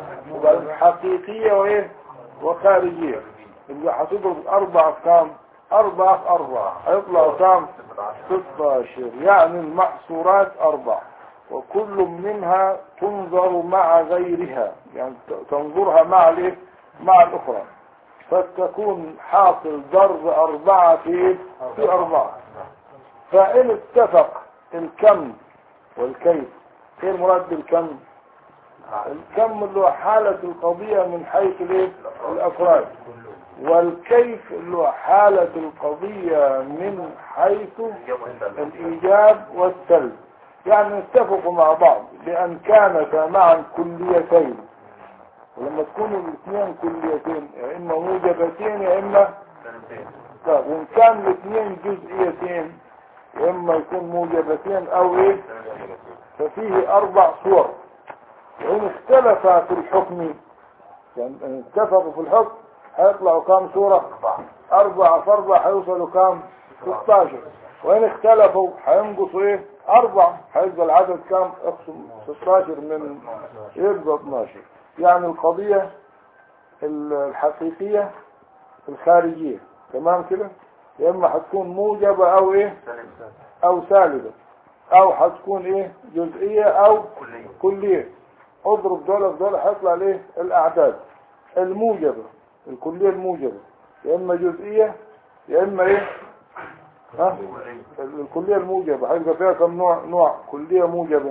وبعدين حقيقية وإيه وخارجية يبقى هتضرب أربع أقسام أربعة في أربعة هيطلعوا كام 16 يعني المحصورات أربع وكل منها تنظر مع غيرها يعني ت- تنظرها مع الايه مع الأخرى فتكون حاصل ضرب أربعة في في أربعة فإن اتفق الكم والكيف ايه المراد بالكم الكم اللي هو حالة القضية من حيث الايه الأفراد والكيف اللي هو حالة القضية من حيث الإيجاب والسلب يعني اتفقوا مع بعض بأن كانتا معا كليتين ولما تكونوا الاثنين كليتين يا إما موجبتين يا إما لا وإن كان الاثنين جزئيتين يا إما يكون موجبتين أو إيه ففيه أربع صور وإن اختلفا في الحكم يعني إن اتفقوا في الحكم هيطلعوا كام صورة أربعة في أربعة هيوصلوا كام 16 وإن اختلفوا هينقصوا إيه أربعة هيبقى العدد كام اقسم 16 من يبقى 12 يعني القضية الحقيقية الخارجية تمام كده يا إما هتكون موجبة أو إيه أو سالبة أو هتكون إيه جزئية أو كلية كلية اضرب دولة في دولة هيطلع ليه الأعداد الموجبة الكلية الموجبة يا إما جزئية يا إما إيه ها الكلية الموجبة هيبقى فيها كم نوع نوع كلية موجبة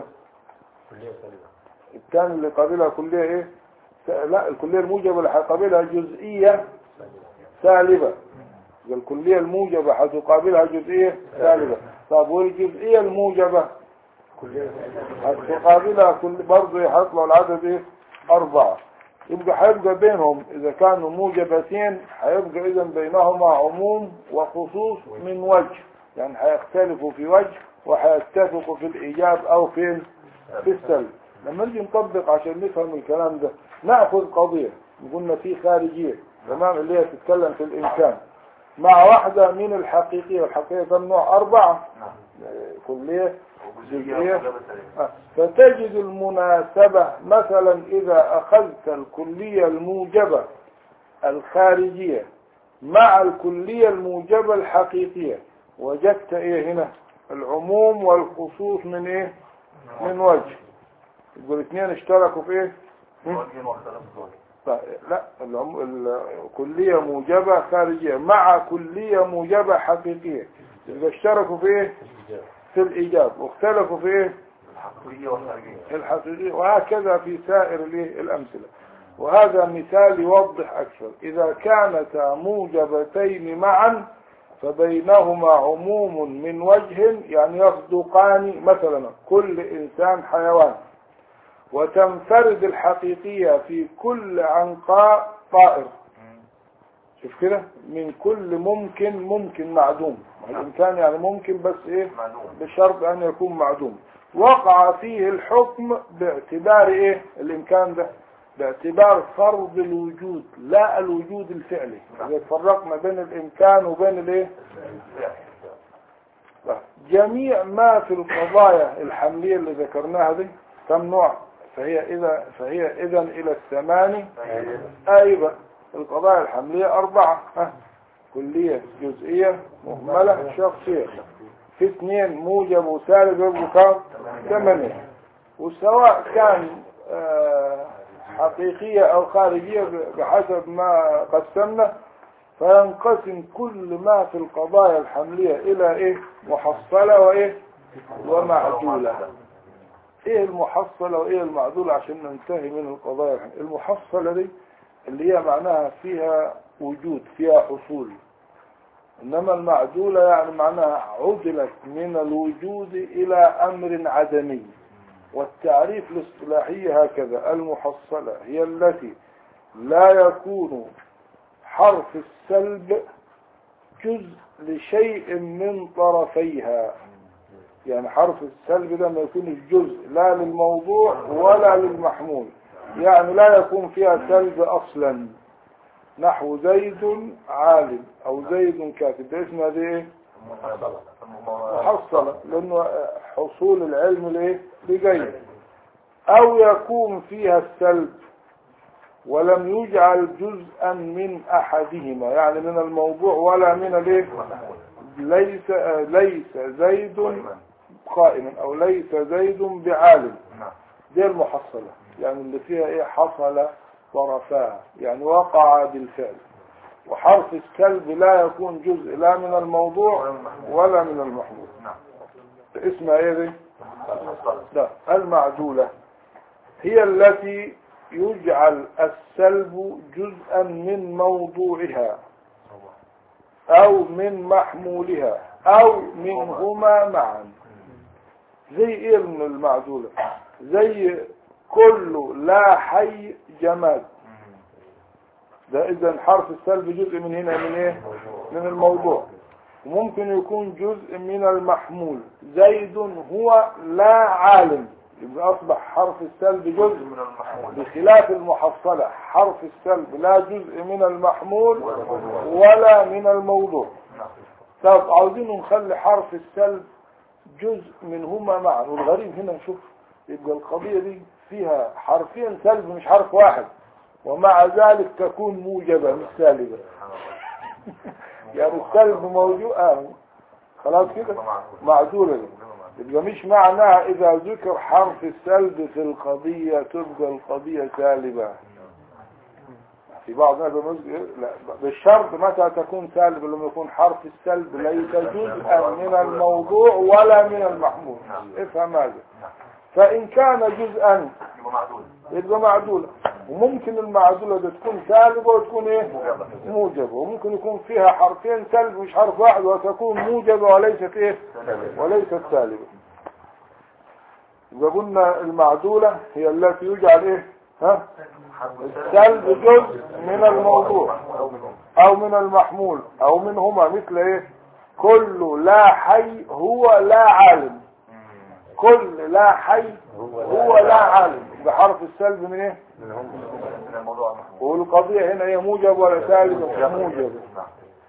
الثاني اللي قابلها كلية إيه س- لا الكلية الموجبة اللي هيقابلها جزئية سالبة يبقى الكلية الموجبة هتقابلها جزئية سالبة طب والجزئية الموجبة هتقابلها كل برضه هيطلع العدد ايه أربعة يبقى هيبقى بينهم إذا كانوا موجبتين هيبقى إذا بينهما عموم وخصوص من وجه يعني هيختلفوا في وجه وهيتفقوا في الإيجاب أو في في السلب لما نيجي نطبق عشان نفهم الكلام ده نأخذ قضية قلنا في خارجية تمام اللي هي تتكلم في الإمكان مع واحدة من الحقيقية والحقيقية كم نوع أربعة آه، كلية جزئية آه، فتجد المناسبة مثلا إذا أخذت الكلية الموجبة الخارجية مع الكلية الموجبة الحقيقية وجدت إيه هنا العموم والخصوص من إيه من وجه يقول الاثنين اشتركوا في إيه هم؟ وجه واختلف الوجه طيب، لا العم... الكلية موجبة خارجية مع كلية موجبة حقيقية يبقى اشتركوا في ايه في الإيجاب واختلفوا في ايه الحقيقية والخارجية الحقيقية وهكذا في سائر الايه الأمثلة وهذا مثال يوضح أكثر إذا كانتا موجبتين معا فبينهما عموم من وجه يعني يصدقان مثلا كل إنسان حيوان وتنفرد الحقيقية في كل عنقاء طائر شوف كده من كل ممكن ممكن معدوم الإمكان يعني ممكن بس إيه معلوم بشرط أن يكون معدوم وقع فيه الحكم باعتبار إيه الإمكان ده باعتبار فرض الوجود لا الوجود الفعلي إذا فرقنا بين الإمكان وبين الإيه جميع ما في القضايا الحملية اللي ذكرناها دي كم نوع فهي إذا فهي إذا إلى الثماني أيضا القضايا الحملية أربعة ها. كلية جزئية مهملة شخصية في اثنين موجب وسالب يبقوا كام ثمانية وسواء كان آه، حقيقية أو خارجية بحسب ما قسمنا فينقسم كل ما في القضايا الحملية إلى إيه محصلة وإيه ومعدولة إيه المحصلة وإيه المعدولة عشان ننتهي من القضايا الحملية المحصلة دي اللي هي معناها فيها وجود فيها حصول إنما المعدولة يعني معناها عدلت من الوجود إلى أمر عدمي والتعريف الاصطلاحي هكذا المحصلة هي التي لا يكون حرف السلب جزء لشيء من طرفيها يعني حرف السلب ده ما يكونش جزء لا للموضوع ولا للمحمول يعني لا يكون فيها سلب أصلا نحو زيد عالم أو زيد كاتب ده اسمها دي ايه محصلة لأنه حصول العلم لإيه لجيد أو يكون فيها السلب ولم يجعل جزءا من أحدهما يعني من الموضوع ولا من الايه ليس ليس زيد قائما أو ليس زيد بعالم نعم دي المحصلة يعني اللي فيها ايه حصل طرفاها يعني وقع بالفعل وحرف السلب لا يكون جزء لا من الموضوع ولا من المحمول نعم اسمها ايه دي المصطلح. لا المعدولة هي التي يجعل السلب جزءا من موضوعها او من محمولها او منهما معا زي ايه من المعدولة زي كل لا حي جماد مم. ده اذا حرف السلب جزء من هنا من ايه من الموضوع وممكن يكون جزء من المحمول زيد هو لا عالم يبقى اصبح حرف السلب جزء من المحمول بخلاف المحصلة حرف السلب لا جزء من المحمول ولا من الموضوع نعم طب عاوزين نخلي حرف السلب جزء منهما معا والغريب هنا نشوف يبقى القضية دي فيها حرفين سلب مش حرف واحد ومع ذلك تكون موجبة مش سالبة سبحان الله يعني السلب موجود آه. خلاص كده معذورة دي يبقى مش معناها إذا ذكر حرف السلب في القضية تبقى القضية سالبة في بعض الناس بيقول لا بالشرط متى تكون سالبة لما يكون حرف السلب ليس جزءا من الموضوع ولا من المحمول افهم هذا فإن كان جزءا يبقى معدول يبقى معدولة وممكن المعدولة دي تكون سالبة وتكون ايه موجبة وممكن يكون فيها حرفين سلب مش حرف واحد وتكون موجبة وليست ايه وليست سالبة يبقى قلنا المعدولة هي التي يجعل ايه ها السلب جزء من الموضوع او من المحمول او منهما مثل ايه كل لا حي هو لا عالم كل لا حي هو لا عالم بحرف السلب من ايه من الموضوع المحمول والقضية هنا هي موجب ولا سالب موجب نعم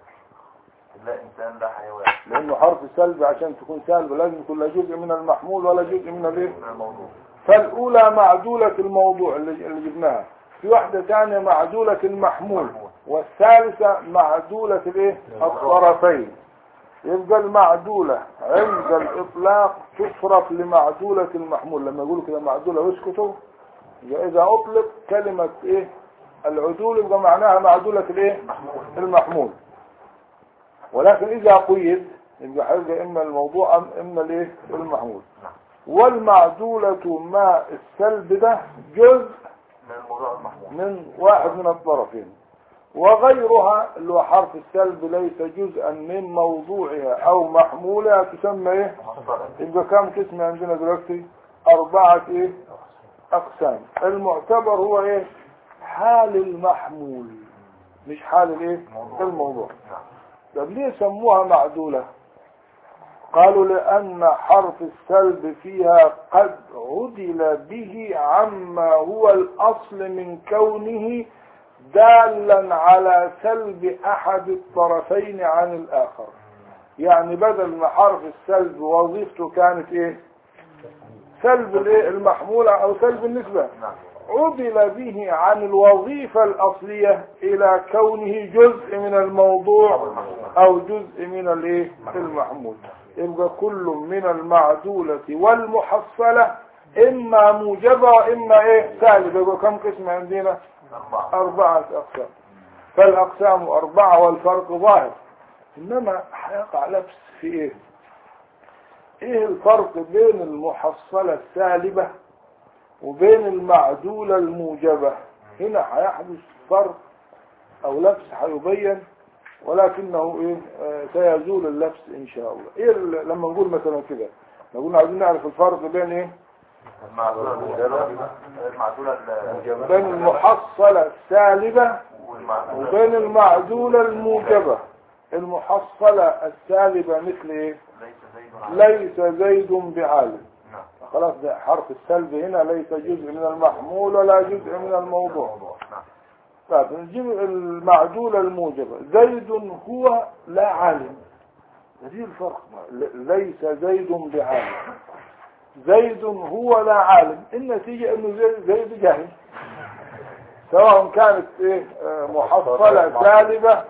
لا انسان لا حيوان لانه حرف السلب عشان تكون سالب لازم يكون لا جزء من المحمول ولا جزء من الايه من الموضوع فالاولى معدولة الموضوع اللي اللي جبناها في واحدة ثانية معدولة المحمول والثالثة معدولة الايه الطرفين يبقى المعدولة عند الإطلاق تصرف لمعدولة المحمول لما يقولوا كده معدولة واسكتوا يبقى إذا أطلق كلمة إيه العدول يبقى معناها معدولة الإيه المحمول ولكن إذا قيد يبقى هيبقى إما الموضوع أم إما الإيه المحمول والمعدولة ما السلب ده جزء من الموضوع المحمول من واحد من الطرفين وغيرها اللي هو حرف السلب ليس جزءا من موضوعها او محمولها تسمى ايه محصلة يبقى كم قسم عندنا دلوقتي اربعة ايه اقسام المعتبر هو ايه حال المحمول مش حال الايه الموضوع. الموضوع نعم طب ليه سموها معدولة قالوا لأن حرف السلب فيها قد عدل به عما هو الأصل من كونه دالا على سلب أحد الطرفين عن الآخر يعني بدل ما حرف السلب وظيفته كانت إيه سلب الإيه؟ المحمولة أو سلب النسبة نعم عدل به عن الوظيفة الأصلية إلى كونه جزء من الموضوع أو جزء من الإيه المحمول يبقى كل من المعدولة والمحصلة إما موجبة وإما إيه سالبة يبقى كم قسم عندنا أربعة أربعة أقسام فالأقسام أربعة والفرق ظاهر إنما هيقع لبس في إيه إيه الفرق بين المحصلة السالبة وبين المعدولة الموجبة هنا هيحدث فرق أو لبس هيبين ولكنه إيه آه سيزول اللبس إن شاء الله إيه ال- لما نقول مثلا كده نقول عايزين نعرف الفرق بين إيه المعدولة الموجبة المعدولة الموجبة بين المحصلة السالبة والمعدولة وبين المعدولة الموجبة المحصلة السالبة مثل ايه ليس زيد عالم. ليس زيد بعالم نعم خلاص ده حرف السلب هنا ليس جزء من المحمول ولا جزء من الموضوع الموضوع نعم طيب نجيب المعدولة الموجبة زيد هو لا عالم هذه الفرق ل- ليس زيد بعالم زيد هو لا عالم النتيجة انه زي- زيد جاهل سواء كانت ايه آه، محصلة سالبة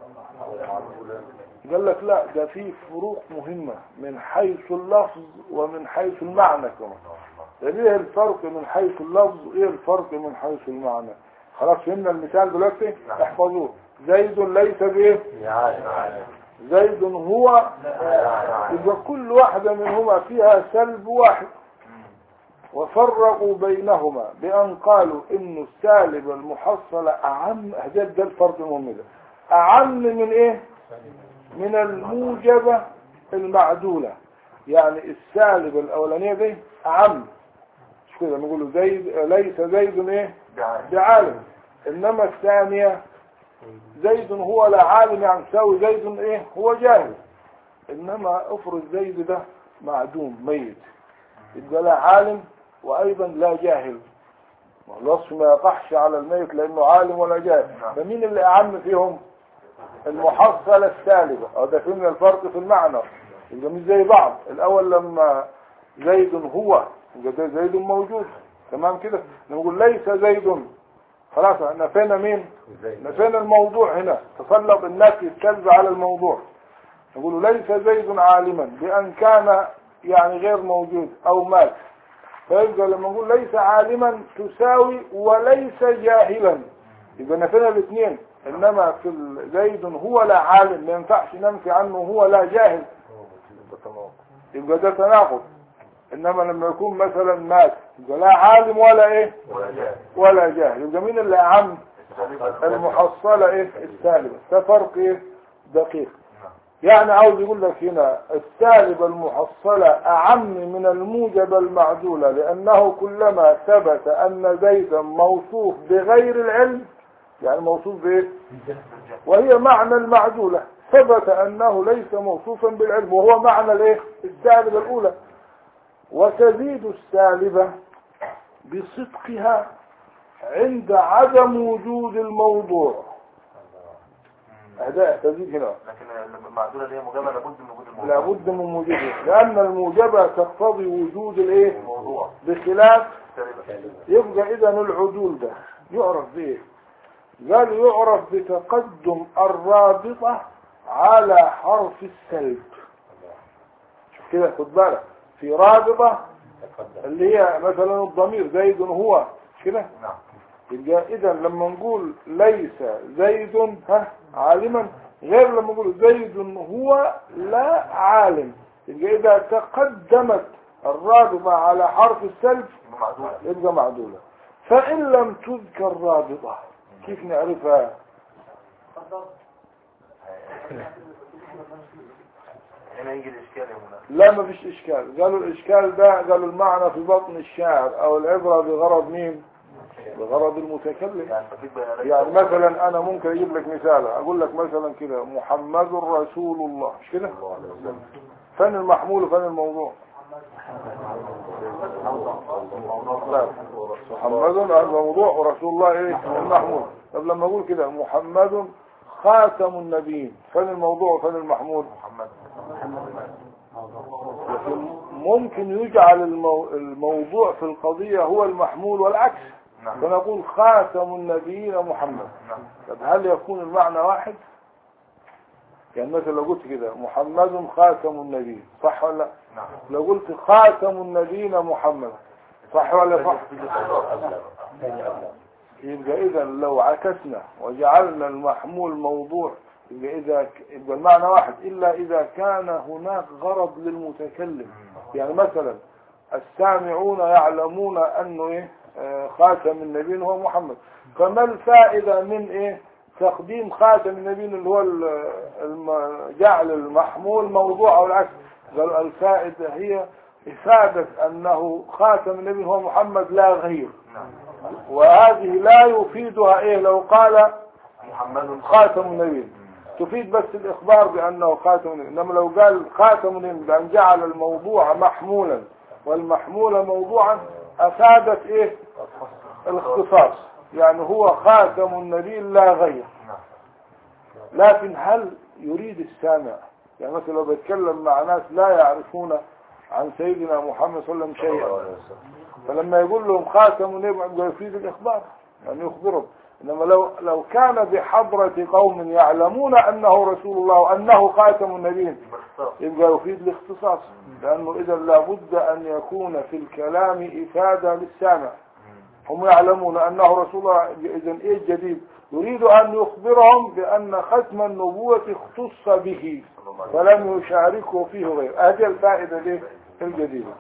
قال لك لا ده في فروق مهمة من حيث اللفظ ومن حيث المعنى كمان يعني ايه الفرق من حيث اللفظ وايه الفرق من حيث المعنى خلاص فهمنا المثال دلوقتي احفظوه زيد ليس بايه زيد هو يبقى كل واحدة منهما فيها سلب واحد وفرقوا بينهما بأن قالوا إن السالب المحصل أعم ده ده الفرق المهم ده أعم من إيه؟ من الموجبة المعدولة يعني السالب الأولانية دي أعم مش كده نقول زيد ليس زيد إيه؟ بعالم إنما الثانية زيد هو لا عالم يعني تساوي زيد إيه؟ هو جاهل إنما افرض زيد ده معدوم ميت يبقى لا عالم وأيضا لا جاهل الوصف ما يقحش على الميت لأنه عالم ولا جاهل فمين اللي أعم فيهم المحصلة السالبة أو ده فهمنا الفرق في المعنى يبقى مش زي بعض الأول لما زيد هو يبقى ده زيد موجود تمام كده نقول ليس زيد خلاص نفينا مين نفينا الموضوع هنا تسلط النفي السلب على الموضوع نقول ليس زيد عالما بأن كان يعني غير موجود أو مات فيبقى لما نقول ليس عالما تساوي وليس جاهلا يبقى نفينا الاثنين انما في ال- زيد هو لا عالم ما ينفعش ننفي عنه هو لا جاهل يبقى ده تناقض انما لما يكون مثلا مات يبقى لا عالم ولا ايه ولا جاهل يبقى مين اللي اعم المحصله ايه السالبه ده فرق ايه دقيق يعني عاوز يقول لك هنا السالبة المحصلة أعم من الموجبة المعدولة لأنه كلما ثبت أن زيدا موصوف بغير العلم يعني موصوف بإيه؟ وهي معنى المعدولة ثبت أنه ليس موصوفا بالعلم وهو معنى الإيه؟ السالبة الأولى وتزيد السالبة بصدقها عند عدم وجود الموضوع أداء تزيد هنا لكن المعدولة اللي هي مجابة لابد من وجود الموضوع لابد من وجوده لأن الموجبة تقتضي وجود الإيه الموضوع بخلاف سالبة يبقى إذا العدول ده يعرف بإيه قال يعرف بتقدم الرابطة على حرف السلب شوف كده خد بالك في رابطة اللي هي مثلا الضمير زيد هو مش كده نعم يبقى اذا لما نقول ليس زيد ها عالما غير لما نقول زيد هو لا عالم يبقى اذا تقدمت الرابطة على حرف السلب معدولة يبقى معدولة فإن لم تذكر رابطة كيف نعرفها هنا يجي الإشكال يا مولانا لا ما فيش إشكال قالوا الإشكال ده قالوا المعنى في بطن الشاعر أو العبرة بغرض مين بغرض المتكلم يعني تفيد بين ليس يعني مثلا أنا ممكن أجيب لك مثال أقول لك مثلا كده محمد رسول الله مش كده فين المحمول وفين الموضوع لا محمد الموضوع ورسول الله ايه المحمول طب لما اقول كده محمد خاتم النبيين فين الموضوع وفين المحمول محمد لكن ممكن يجعل المو... الموضوع في القضية هو المحمول والعكس نعم فنقول خاتم النبيين محمد نعم طب هل يكون المعنى واحد يعني مثلا لو قلت كده محمد خاتم النبي صح ولا لا نعم لو قلت خاتم النبيين محمد صح ولا صح يبقى اذا لو عكسنا وجعلنا المحمول موضوع يبقى اذا يبقى المعنى واحد الا اذا كان هناك غرض للمتكلم يعني مثلا السامعون يعلمون انه ايه آه، خاتم النبيين هو محمد فما الفائده من ايه تقديم خاتم النبيين اللي هو ال- الم- جعل المحمول موضوع او العكس قالوا الفائده هي افاده انه خاتم النبي هو محمد لا غير نعم وهذه لا يفيدها ايه لو قال محمد خاتم النبي تفيد بس الاخبار بانه خاتم النبي انما لو قال خاتم النبي بان جعل الموضوع محمولا والمحمول موضوعا افادت ايه الاختصاص يعني هو خاتم النبي لا غير نعم لكن هل يريد السامع يعني مثلا لو بيتكلم مع ناس لا يعرفون عن سيدنا محمد صلى الله عليه وسلم شيئا فلما يقول لهم خاتم النبي يبقى يفيد الاخبار يعني يخبرهم إنما لو لو كان بحضرة قوم يعلمون أنه رسول الله وأنه خاتم النبيين باختصار يبقى يفيد الاختصاص لأنه إذا لابد أن يكون في الكلام إفادة للسامع هم يعلمون أنه رسول الله إذا إيه الجديد يريد أن يخبرهم بأن ختم النبوة اختص به صلى الله عليه وسلم فلم يشاركه فيه غير هذه الفائدة دي الجديدة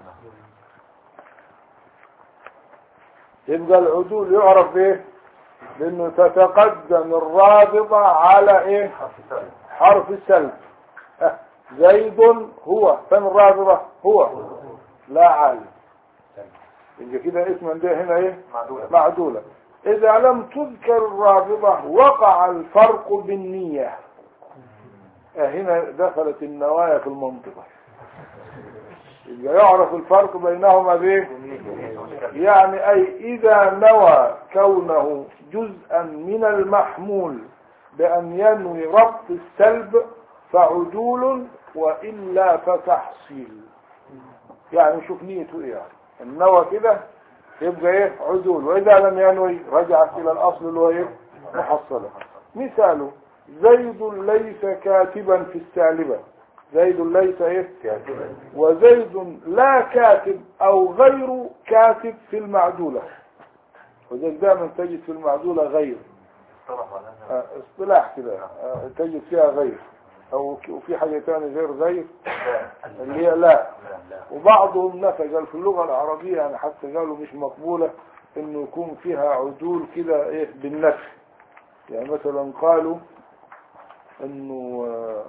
يبقى العدول يعرف ايه لانه تتقدم الرابطة على ايه حرف ثالث حرف السلب أه، زيد هو فين الرابطة هو لا عالم يبقى كده اسما ده هنا ايه معدولة معدولة إذا لم تذكر الرابطة وقع الفرق بالنية آه، هنا دخلت النوايا في المنطقة يبقى يعرف الفرق بينهما بايه يعني أي إذا نوى كونه جزءا من المحمول بأن ينوي ربط السلب فعدول وإلا فتحصيل يعني شوف نيته إيه يعني النوى كده يبقى إيه عدول وإذا لم ينوي رجعت إلى الأصل اللي هو إيه محصلة مثاله زيد ليس كاتبا في السالبة زيد ليس إيه كاتبا وزيد لا كاتب او غير كاتب في المعدولة وذلك دائما تجد في المعدولة غير اصطلح على هذا آه، اصطلاح كده آه، تجد فيها غير او ك- وفي حاجة تانية غير غير لا اللي هي لا لا لا وبعضهم نفى قال في اللغة العربية يعني حتى قالوا مش مقبولة انه يكون فيها عدول كده ايه بالنفي يعني مثلا قالوا انه آه،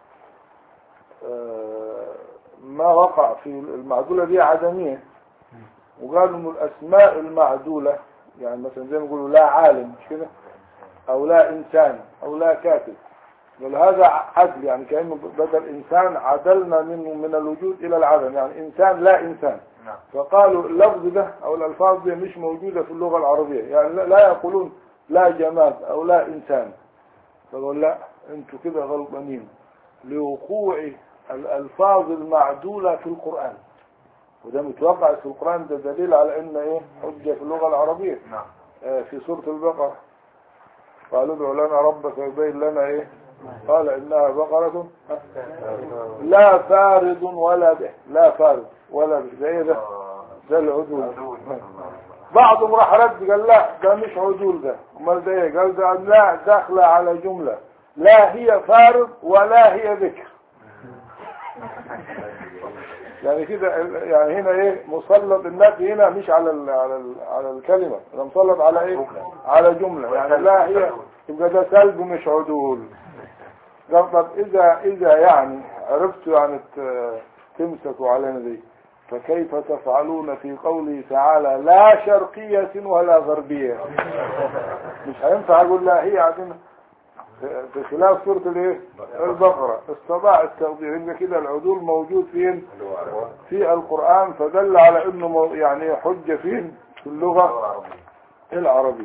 آه، ما وقع في المعدولة دي عدمية وقالوا انه الاسماء المعدولة يعني مثلا زي ما يقولوا لا عالم مش كده او لا انسان او لا كاتب قال هذا عدل يعني كأنه بدل انسان عدلنا منه من الوجود الى العدم يعني انسان لا انسان نعم فقالوا اللفظ ده او الالفاظ دي مش موجودة في اللغة العربية يعني لا- لا يقولون لا جماد او لا انسان فقال لا انتوا كده غلطانين لوقوع الالفاظ المعدولة في القرآن وده متوقع في القرآن ده دليل على ان ايه حجة في اللغة العربية نعم آه، في سورة البقرة قالوا ادع لنا ربك يبين لنا ايه قال انها بقرة ها؟ لا فارض ولا به لا فارض ولا به ده ايه ده آه، ده العدول عدول. بعضهم راح رد قال لا ده مش عدول ده امال ده ايه قال ده لا داخله على جمله لا هي فارض ولا هي ذكر يعني كده ال- يعني هنا ايه مسلط النفي هنا مش على ال على ال على الكلمه ده مسلط على ايه على جمله يعني لا هي يبقى ده سلب مش عدول قال طب اذا اذا يعني عرفتوا يعني ت- تمسكوا علينا دي فكيف تفعلون في قوله تعالى لا شرقية ولا غربية مش هينفع اقول لا هي عندنا في خلاف سورة الايه البقرة استطاع التوضيح ان كده العدول موجود فين في القرآن فدل على انه مو- يعني حجة فين في اللغة العربية. العربية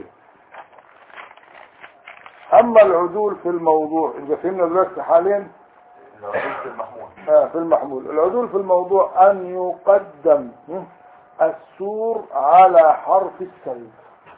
اما العدول في الموضوع اذا فهمنا دلوقتي حاليا العدول في المحمول آه في المحمول العدول في الموضوع ان يقدم م? السور على حرف السلب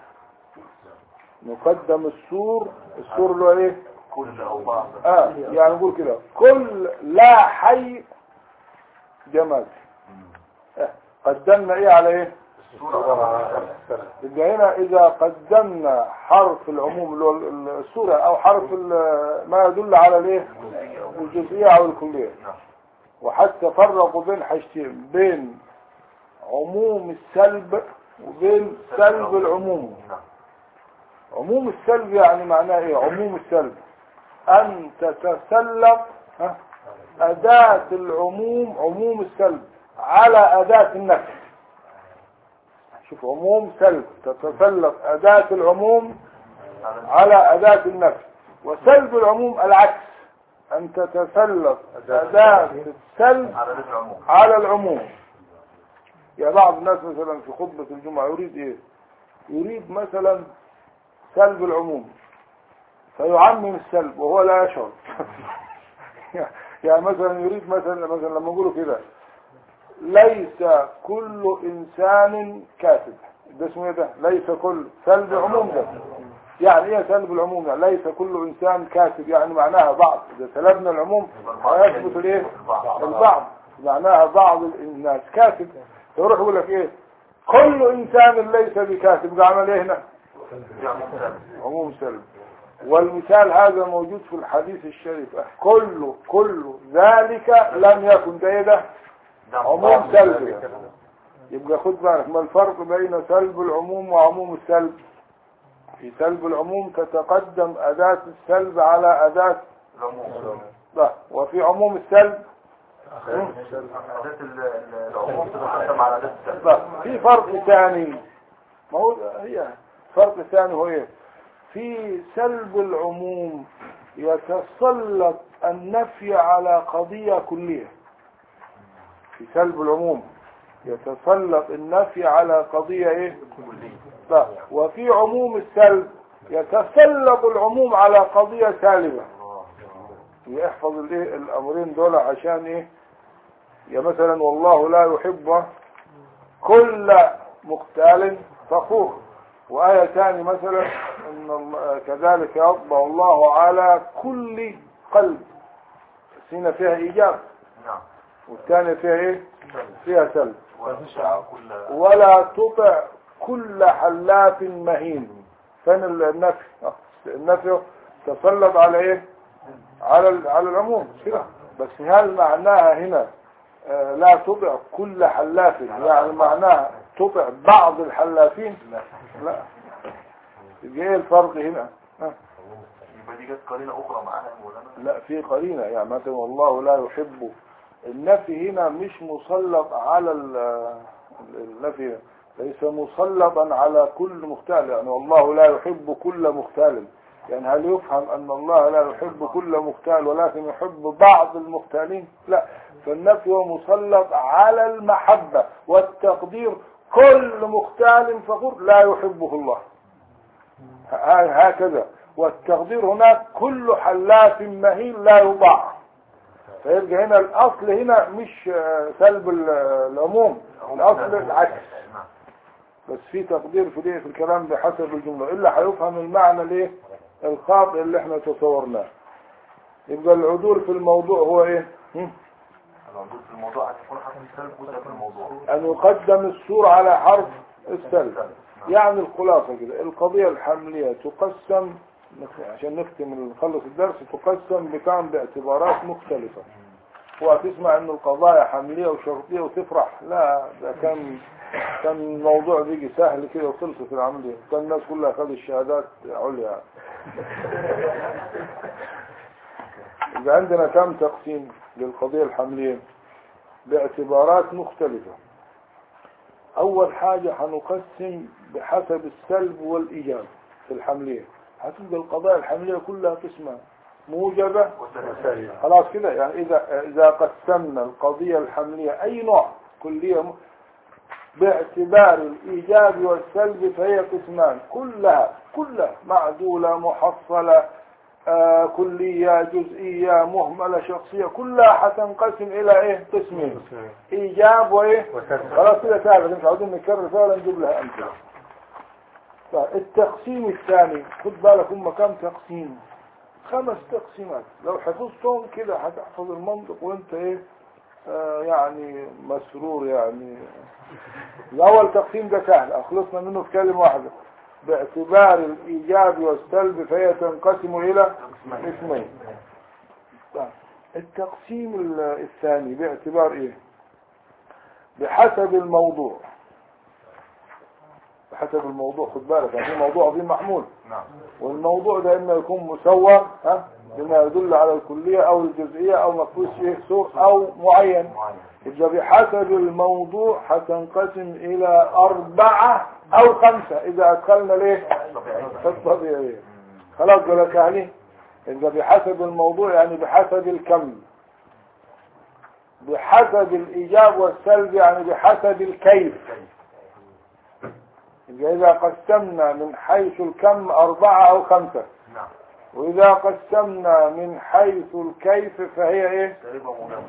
نقدم السور السور اللي هو ايه كل او بعض اه يعني نقول كده كل لا حي جماد آه. قدمنا ايه على ايه الصورة يبقى هنا اذا قدمنا حرف العموم اللي هو ال- السورة او حرف ال- ما يدل على الايه الجزئية او الكلية نعم وحتى فرقوا بين حاجتين بين عموم السلب وبين سلب العموم نعم عموم السلب يعني معناه ايه عموم السلب ان تتسلب ها، اداة العموم عموم السلب على اداة النفي شوف عموم سلب تتسلب اداة العموم على على اداة النفي وسلب العموم العكس ان تتسلب اداة السلب على ذكر العموم على العموم يا بعض الناس مثلا في خطبة الجمعة يريد ايه يريد مثلا سلب العموم فيعمم السلب وهو لا يشعر يعني مثلا يريد مثلا مثلا لما نقوله كده ليس كل انسان كاتب ده اسمه ايه ده ليس كل سلب عموم ده يعني ايه سلب العموم يعني ليس كل انسان كاتب يعني معناها بعض اذا سلبنا العموم هيثبت الايه البعض معناها بعض الناس كاتب يروح يقول لك ايه كل انسان ليس بكاتب قال عمل ايه هنا عموم سلب والمثال هذا موجود في الحديث الشريف كل كل ذلك لم يكن ده ايه ده عموم سلبي يبقى خد بالك ما الفرق بين سلب العموم وعموم السلب في سلب العموم تتقدم أداة السلب على أداة العموم لا وفي عموم السلب عادات ال- ال- العموم تتقدم على عادات السلب لا في فرق ثاني ما هو هي فرق ثاني هو ايه في سلب العموم يتسلط النفي على قضية كلية في سلب العموم يتسلط النفي على قضية ايه لا وفي عموم السلب يتسلط العموم على قضية سالبة يحفظ الايه الامرين دول عشان ايه يا مثلا والله لا يحب كل مختال فخور وآية ثانية مثلا إن الله- كذلك يطبع الله على كل قلب هنا فيها إيجاب نعم والثانية فيها إيه؟ فيها سلب وتشاء كل ولا تطع كل حلاف مهين فين النفي آه، النفي تسلط على ايه على ال- على العموم كده بس هل معناها هنا آه، لا تطع كل حلاف يعني معناها تطع بعض الحلافين لا يبقى ايه الفرق هنا آه، يبقى دي جت قرينه اخرى معاها يا مولانا لا في قرينة يعني مثلا والله لا يحب النفي هنا مش مسلط على ال- النفي ليس مسلطا على كل مختال يعني والله لا يحب كل مختال يعني هل يفهم أن الله لا يحب كل مختال ولكن يحب بعض المختالين لا فالنفي هو مسلط على المحبة والتقدير كل مختال فخور لا يحبه الله ه- هكذا والتقدير هناك كل حلاف مهين لا يطاع فيبقى هنا الأصل هنا مش آه، سلب ال- العموم الأصل العكس نعم بس في تقدير في دي في الكلام بحسب الجملة إلا هيفهم المعنى ليه الخاطئ اللي احنا تصورناه يبقى العدول في الموضوع هو ايه هم؟ العدود في الموضوع هتكون حرف السلب وده في الموضوع أن يقدم السور على حرف السلب يعني الخلاصة كده القضية الحملية تقسم عشان نختم نخلص الدرس تقسم بكام باعتبارات مختلفة وهتسمع ان القضايا حملية وشرطية وتفرح لا ده كان كان الموضوع بيجي سهل كده وخلصت العملية كان الناس كلها خد الشهادات عليا يبقى عندنا كم تقسيم للقضية الحملية باعتبارات مختلفة أول حاجة هنقسم بحسب السلب والإيجاب في الحملية هتبقى القضايا الحملية كلها قسمان موجبة وسلب خلاص كده يعني إذا إذا قسمنا القضية الحملية أي نوع كلية م- باعتبار الإيجاب والسلب فهي قسمان كلها كلها معدولة محصلة آه كلية جزئية مهملة شخصية كلها حتنقسم إلى إيه قسمين إيجاب وإيه خلاص كده ثابت مش عاوزين نكرر فيها ولا نجيب لها أمثلة طيب التقسيم الثاني خد بالك هم كم تقسيم خمس تقسيمات لو حفظتهم كده هتحفظ المنطق وانت ايه آه يعني مسرور يعني الاول تقسيم ده سهل اخلصنا منه في كلمة واحدة باعتبار الايجاب والسلب فهي تنقسم الى قسمين طيب، التقسيم ال- الثاني باعتبار ايه بحسب الموضوع بحسب الموضوع خد بالك يعني في موضوع عظيم محمول نعم والموضوع ده اما يكون مسوى ها بما يدل على الكلية او الجزئية او مفهوش فيه سوء او معين معين يبقى بحسب الموضوع هتنقسم الى اربعة او خمسة اذا ادخلنا ليه طبيعي في الطبيعية خلاص ولا سهلين يبقى بحسب الموضوع يعني بحسب الكم بحسب الايجاب والسلب يعني بحسب الكيف يبقى اذا قسمنا من حيث الكم اربعة او خمسة نعم وإذا قسمنا من حيث الكيف فهي إيه؟ تقريبا موجب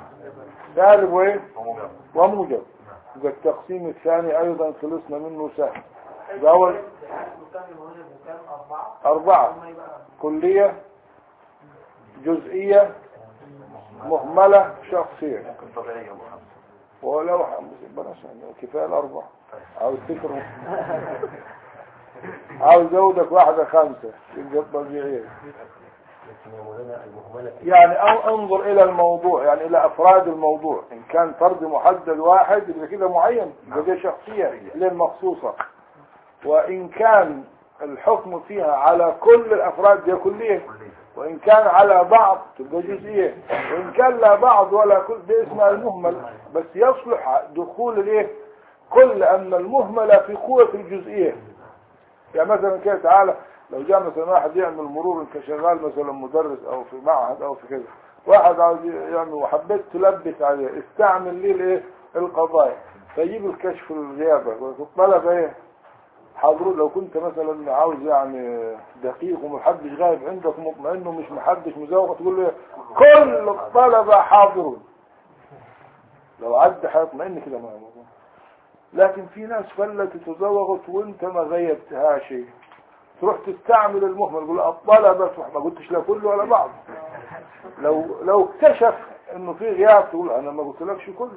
سالب وإيه؟ وموجب وموجب يبقى التقسيم الثاني أيضا خلصنا منه سهل يبقى أول وكان الموجب وكان أربعة أربعة ثم يبقى كلية جزئية مهملة شخصية ممكن طبيعية وخمسة ولو بلاش يعني كفاية الأربعة عاوز تكره عاوز زودك واحدة خمسة تبقى طبيعية لكن يا مولانا المهملة في يعني أو انظر إلى الموضوع يعني إلى أفراد الموضوع إن كان فرد محدد واحد يبقى كده معين يبقى دي شخصية للمخصوصة وإن كان الحكم فيها على كل الأفراد دي كلية كلية وإن كان على بعض تبقى جزئية وإن كان لا بعض ولا كل ده اسمها المهمل بس يصلح دخول الايه كل أن المهملة في قوة الجزئية يعني مثلا كده تعالى لو جاء مثلا واحد يعمل مرور كشغال مثلا مدرس أو في معهد أو في كده واحد عاوز يعمل وحبيت تلبس عليه استعمل ليه الايه القضايا فيجيب الكشف الغيابة والطلبة ايه حاضرون لو كنت مثلا عاوز يعني دقيق ومحدش غايب عندك مطمئن ومش محدش مزوق تقول له إيه؟ كل الطلبة حاضرون لو عد هيطمئن كده ما لكن في ناس فلت تزوغت وانت ما غيبتها شيء تروح تستعمل المهمل تقول الطلبة ما قلتش لا كله ولا بعض لو لو اكتشف انه في غياب تقول انا ما قلتلكش كله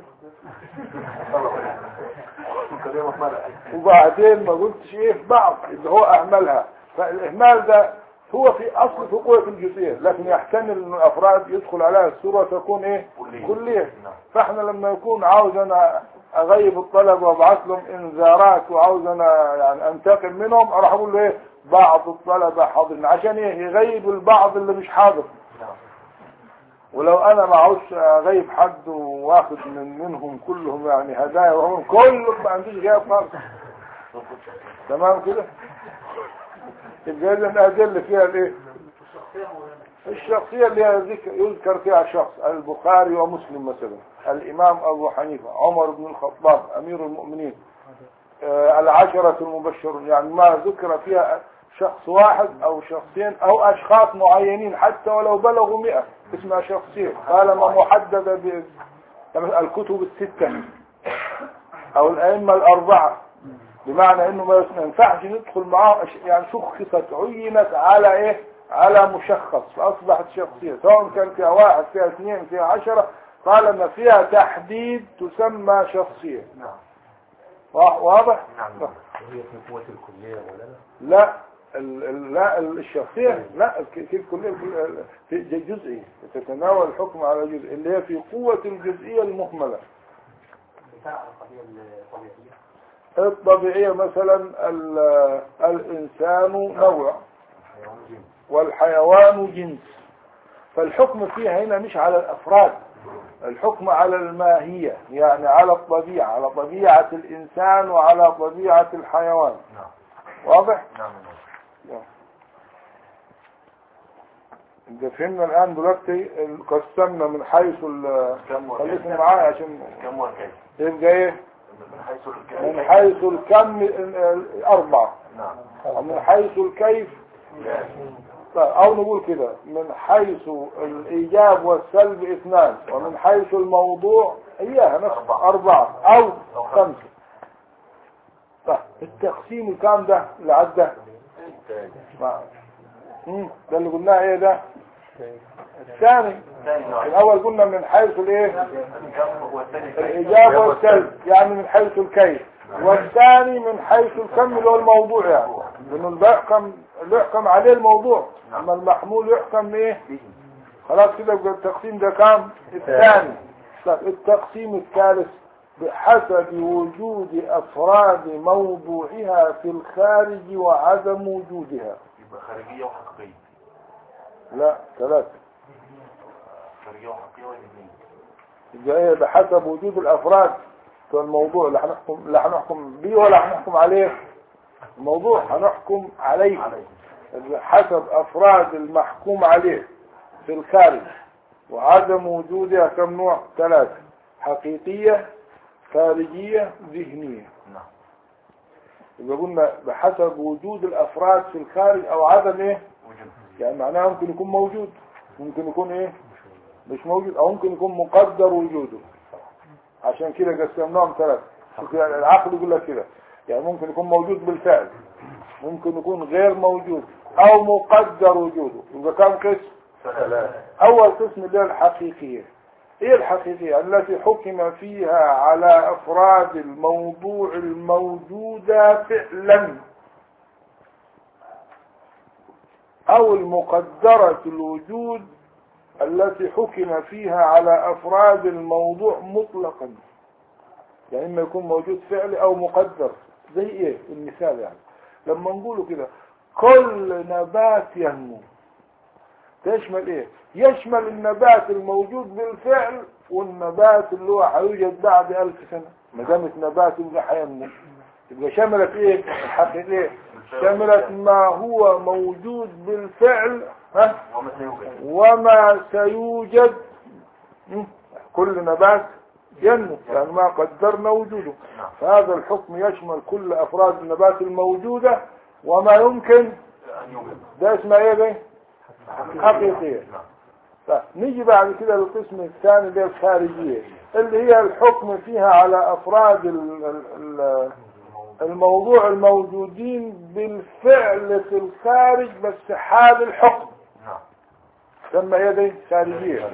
كلية مطمئنة وبعدين ما قلتش ايه في بعض اللي هو اهملها فالاهمال ده هو في اصل في قوة الجزئية لكن يحتمل ان الافراد يدخل عليها الصورة تكون ايه كلية. كلية نعم. فاحنا لما يكون عاوز انا اغيب الطلبة وابعث لهم انذارات وعاوز انا يعني انتقم منهم اروح اقول له ايه بعض الطلبة حاضرين عشان ايه يغيب البعض اللي مش حاضر نعم ولو انا ما عاوزش اغيب حد واخد من منهم كلهم يعني هدايا وهم كلهم ما عنديش غياب خالص تمام كده يبقى اذا الادله فيها الايه الشخصية مولانا الشخصيه اللي هي ذكر يذكر فيها شخص البخاري ومسلم مثلا الامام ابو حنيفه عمر بن الخطاب امير المؤمنين آه، العشرة المبشرون يعني ما ذكر فيها شخص واحد او شخصين او اشخاص معينين حتى ولو بلغوا مئة اسمها شخصية طالما محددة ب يعني الكتب الستة او الائمة الاربعة بمعنى انه ما ينفعش ندخل معاه أش- يعني شخصت عينت على ايه على مشخص فاصبحت شخصية سواء كان فيها واحد فيها اثنين فيها عشرة طالما فيها تحديد تسمى شخصية نعم وا- واضح نعم وهي في قوة الكلية يا مولانا لا ال- ال- لا ال- الشخصية لا ك- كيف كلية كل- في ج- جزئي تتناول الحكم على جزء اللي هي في قوة الجزئية المهملة بتاع القضية الطبيعية الطبيعية مثلا ال- الإنسان نوع حيوان جنس والحيوان جنس فالحكم فيها هنا مش على الأفراد الحكم على الماهية يعني على الطبيعة على طبيعة الإنسان وعلى طبيعة الحيوان نعم واضح؟ نعم انت فهمنا الآن دلوقتي ال- قسمنا من حيث ال- كم خليكم معايا عشان كم والكيف يبقى ايه من حيث من الكيف حيث الكم ال- ال- أربعة نعم ومن حيث الكيف طيب، أو نقول كده من حيث الإيجاب والسلب اثنان ومن حيث الموضوع إياها نفس أربعة. أربعة أو أو خمسة طيب التقسيم الكام ده اللي عدى مع- مم، ده اللي قلناه ايه ده الثاني ثاني نوع الأول قلنا من حيث الايه الكم والثاني الكيف الإجابة والسلب يعني من حيث الكيف والثاني من حيث الكم اللي هو الموضوع يعني لأنه اللي يحكم اللي يحكم عليه الموضوع أما المحمول يحكم إيه خلاص كده يبقى التقسيم ده كام الثاني طيب التقسيم الثالث بحسب وجود أفراد موضوعها في الخارج وعدم وجودها يبقى خارجية وحقيقية لا ثلاثة خارجية وحقيقية والاثنين يبقى ايه بحسب وجود الافراد في الموضوع اللي هنحكم اللي هنحكم بيه ولا هنحكم عليه الموضوع هنحكم عليه عليه حسب افراد المحكوم عليه في الخارج وعدم وجودها كم نوع ثلاثة حقيقية خارجية ذهنية نعم يبقى قلنا بحسب وجود الافراد في الخارج او عدم ايه وجود يعني معناها ممكن يكون موجود ممكن يكون ايه مش موجود او ممكن يكون مقدر وجوده عشان كده قسمناهم ثلاثة شوف يعني العقل يقول لك كده يعني ممكن يكون موجود بالفعل ممكن يكون غير موجود او مقدر وجوده يبقى كم قسم ثلاثة اول قسم اللي هي الحقيقية ايه الحقيقية التي حكم فيها على افراد الموضوع الموجودة فعلا او المقدرة الوجود التي حكم فيها على افراد الموضوع مطلقا يعني اما يكون موجود فعلي او مقدر زي ايه المثال يعني لما نقوله كده كل نبات ينمو تشمل ايه يشمل النبات الموجود بالفعل والنبات اللي هو هيوجد بعد ألف سنة ما دامت نبات يبقى هينمو يبقى شملت ايه الحقيقة شملت ما هو موجود بالفعل ها وما سيوجد وما سيوجد م? كل نبات ينمو يعني ما قدرنا وجوده نعم. فهذا الحكم يشمل كل أفراد النبات الموجودة وما يمكن أن يوجد ده اسمه ايه ده حقيقية نعم طيب نيجي بعد كده للقسم الثاني اللي هي الخارجية اللي هي الحكم فيها على أفراد ال- ال- ال- الموضوع الموجودين بالفعل في الخارج بس حال الحكم نعم تسمى ايه دي خارجية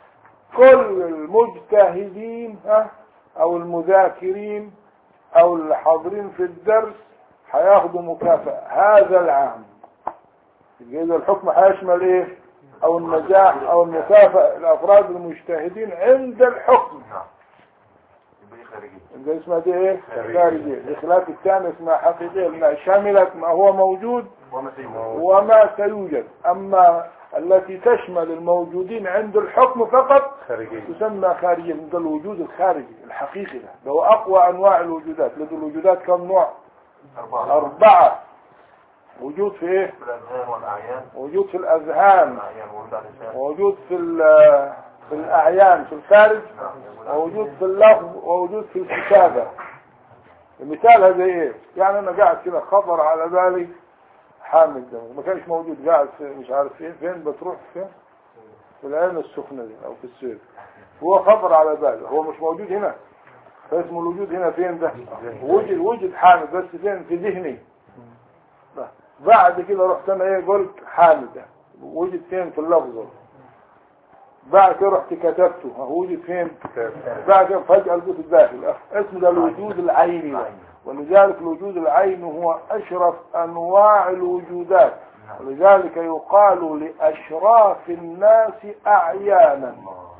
كل المجتهدين ها او المذاكرين او اللي حاضرين في الدرس هياخدوا مكافأة هذا العام يبقى إذا الحكم هيشمل ايه او النجاح او المكافأة الافراد المجتهدين عند الحكم نعم يبقى دي خارجية يبقى اسمها دي ايه خارجية بخلاف الثاني اسمها حقيقية لانها شملت ما هو موجود وما سيوجد وما سيوجد اما التي تشمل الموجودين عند الحكم فقط خارجية تسمى خارجية ده الوجود الخارجي الحقيقي ده ده هو اقوى انواع الوجودات لدى الوجودات كم نوع أربعة اربعة وجود في ايه في الأذهان والأعيان وجود في الاذهان الأعيان وولد على اللسان ووجود في ال- في الاعيان في الخارج نعم ووجود في اللفظ ووجود في الكتابة المثال هذا ايه يعني انا قاعد كده خطر على بالي حامد ده ما كانش موجود قاعد في مش عارف فين فين بتروح فين في العين السخنة دي او في السويد هو خطر على باله هو مش موجود هنا فاسمه الوجود هنا فين ده وجد وجد حامد بس فين في ذهني بعد كده رحت انا ايه قلت حامد ده وجد فين في اللفظ بعد كده رحت كتبته هو وجد فين بعد كده فجأة لقيت الداخل اسمه ده الوجود العيني ده ولذلك الوجود العيني هو أشرف أنواع الوجودات ولذلك يقال لأشراف الناس أعيانا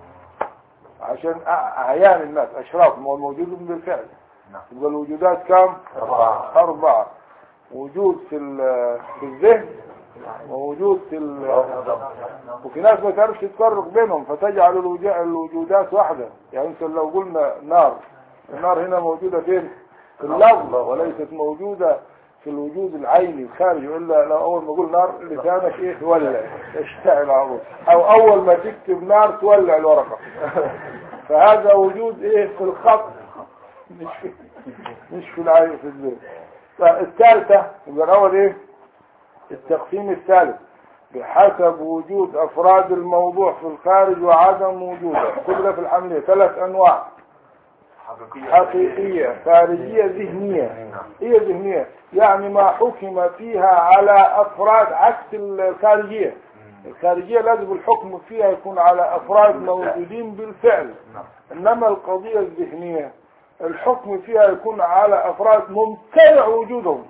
عشان أع- أعيان الناس أشراف ما هو موجود بالفعل نعم. يبقى الوجودات كم؟ أربعة. أربعة وجود في ال- في الذهن ووجود في ال- وفي ناس ما تعرفش تفرق بينهم فتجعل الوجا- الوجودات واحدة يعني انت لو قلنا نار النار هنا موجودة فين في اللفظ وليست موجودة في الوجود العيني الخارجي الا لو اول ما اقول نار لسانك ايه تولع يشتعل على طول او اول ما تكتب نار تولع الورقة فهذا وجود ايه في الخط مش في مش في العين في الذهن الثالثة يبقى الاول ايه التقسيم الثالث بحسب وجود افراد الموضوع في الخارج وعدم وجوده كل ده في الحملية ثلاث انواع حقيقية حقيقية خارجية ذهنية هي ذهنية يعني ما حكم فيها على افراد عكس الخارجية الخارجية لازم الحكم فيها يكون على افراد موجودين بالفعل نعم انما القضية الذهنية الحكم فيها يكون على افراد ممتنع وجودهم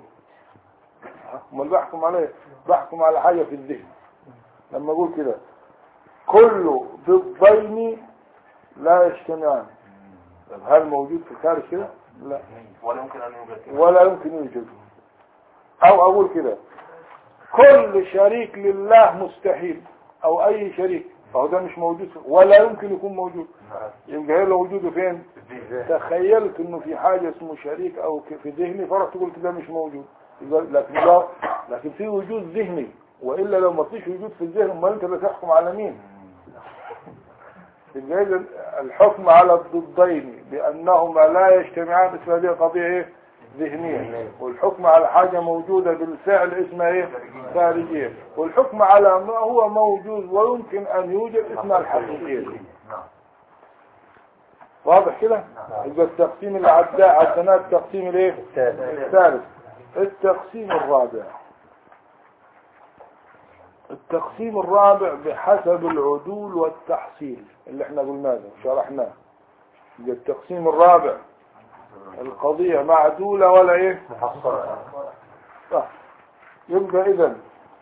امال بحكم عليه بحكم على حاجة في الذهن لما اقول كده كل ضدين لا يجتمعان طب هل موجود في الخارج كده لا ولا يمكن أن يوجد كده ولا يمكن يوجد او اقول كده كل شريك لله مستحيل او اي شريك فهو ده مش موجود ولا يمكن يكون موجود نعم. يبقى هي له وجوده فين الذهن. تخيلت انه في حاجة اسمه شريك او ك- في ذهني فرحت قلت ده مش موجود يبقى لكن لا لكن في وجود ذهني والا لو ما فيش وجود في الذهن امال انت بتحكم على مين يبقى إذن الحكم على الضدين بانهما لا يجتمعان اسمها دي قضية ايه ذهنية والحكم على حاجة موجودة بالفعل اسمها ايه خارجية والحكم على ما هو موجود ويمكن ان يوجد اسمها الحقيقية نعم واضح كده يبقى التقسيم اللي عدى عدناه التقسيم الايه الثالث الثالث التقسيم الرابع التقسيم الرابع بحسب العدول والتحصيل اللي احنا قلناه ده وشرحناه يبقى التقسيم الرابع القضية معدولة ولا ايه محصلة صح يبقى اذا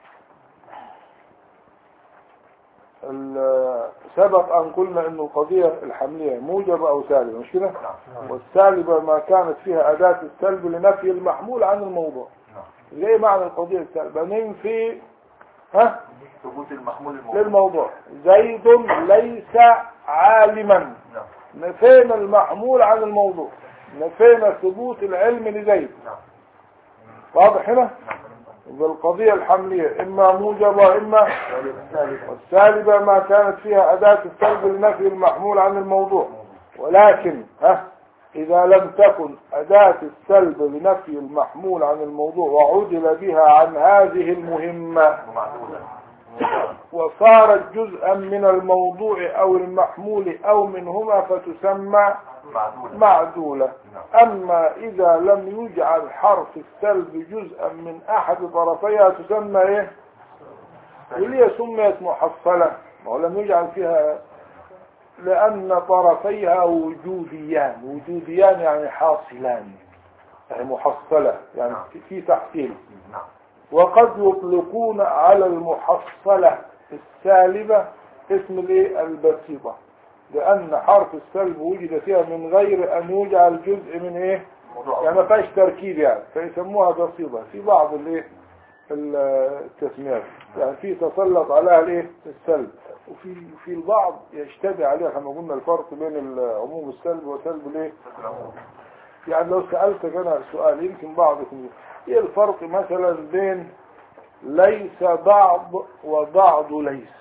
ال- سبق ان قلنا ان القضية الحملية موجبة او سالبة مش كده والسالبة ما كانت فيها اداة السلب لنفي المحمول عن الموضوع زي معنى القضية السالبة ننفي ها ثبوت المحمول الموجود للموضوع زيد ليس عالما نعم نفينا المحمول عن الموضوع نفينا ثبوت العلم لزيد نعم واضح هنا يبقى القضية الحملية إما موجبة وإما والسالبة ما كانت فيها أداة السلب لنفي المحمول عن الموضوع ولكن ها إذا لم تكن أداة السلب لنفي المحمول عن الموضوع وعدل بها عن هذه المهمة ومعدولة وصارت جزءا من الموضوع أو المحمول أو منهما فتسمى معدولة معدولة نعم أما إذا لم يجعل حرف السلب جزءا من أحد طرفيها تسمى إيه؟ وليه سميت محصلة ما هو لم يجعل فيها لأن طرفيها وجوديان وجوديان يعني حاصلان يعني محصلة يعني في- في تحصيل نعم وقد يطلقون على المحصلة السالبة اسم الايه البسيطة لأن حرف السلب وجد فيها من غير أن يجعل جزء من ايه موضوع يعني ما فيهاش تركيب يعني فيسموها بسيطة في بعض الايه التسميات يعني في تسلط عليها الايه السلب وفي في البعض يشتبه عليها كما قلنا الفرق بين عموم السلب وسلب الايه يعني لو سألتك أنا سؤال يمكن بعضكم يقول، ايه الفرق مثلا بين ليس بعض وبعض ليس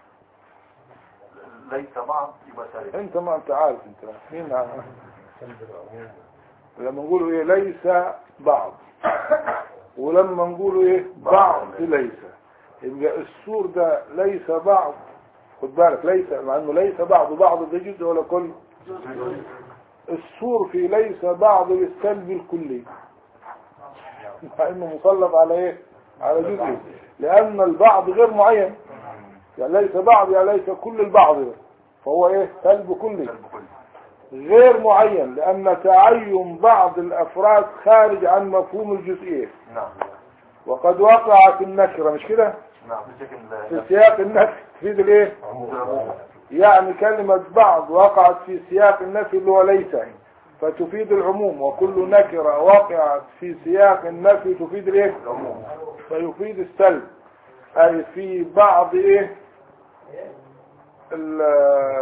ليس بعض يبقى سالب انت ما انت عارف انت مين عارف؟ لما نقولوا ايه ليس بعض ولما نقولوا ايه بعض ليس يبقى السور ده ليس بعض خد بالك ليس مع انه ليس بعض بعض ده جزء ولا كل السور في ليس بعض للسلب الكلي مع انه مسلط على ايه على جزء لان البعض غير معين يعني ليس بعض يعني ليس كل البعض ده. فهو ايه سلب كلي سالب كل غير معين لان تعين بعض الافراد خارج عن مفهوم الجزئيه نعم وقد وقعت النكره مش كده نعم في شكل في سياق النفي تفيد الايه العموم يعني كلمة بعض وقعت في سياق النفي اللي هو ليس فتفيد العموم وكل نكرة وقعت في سياق النفي تفيد الايه العموم فيفيد السلب اي في بعض ايه ال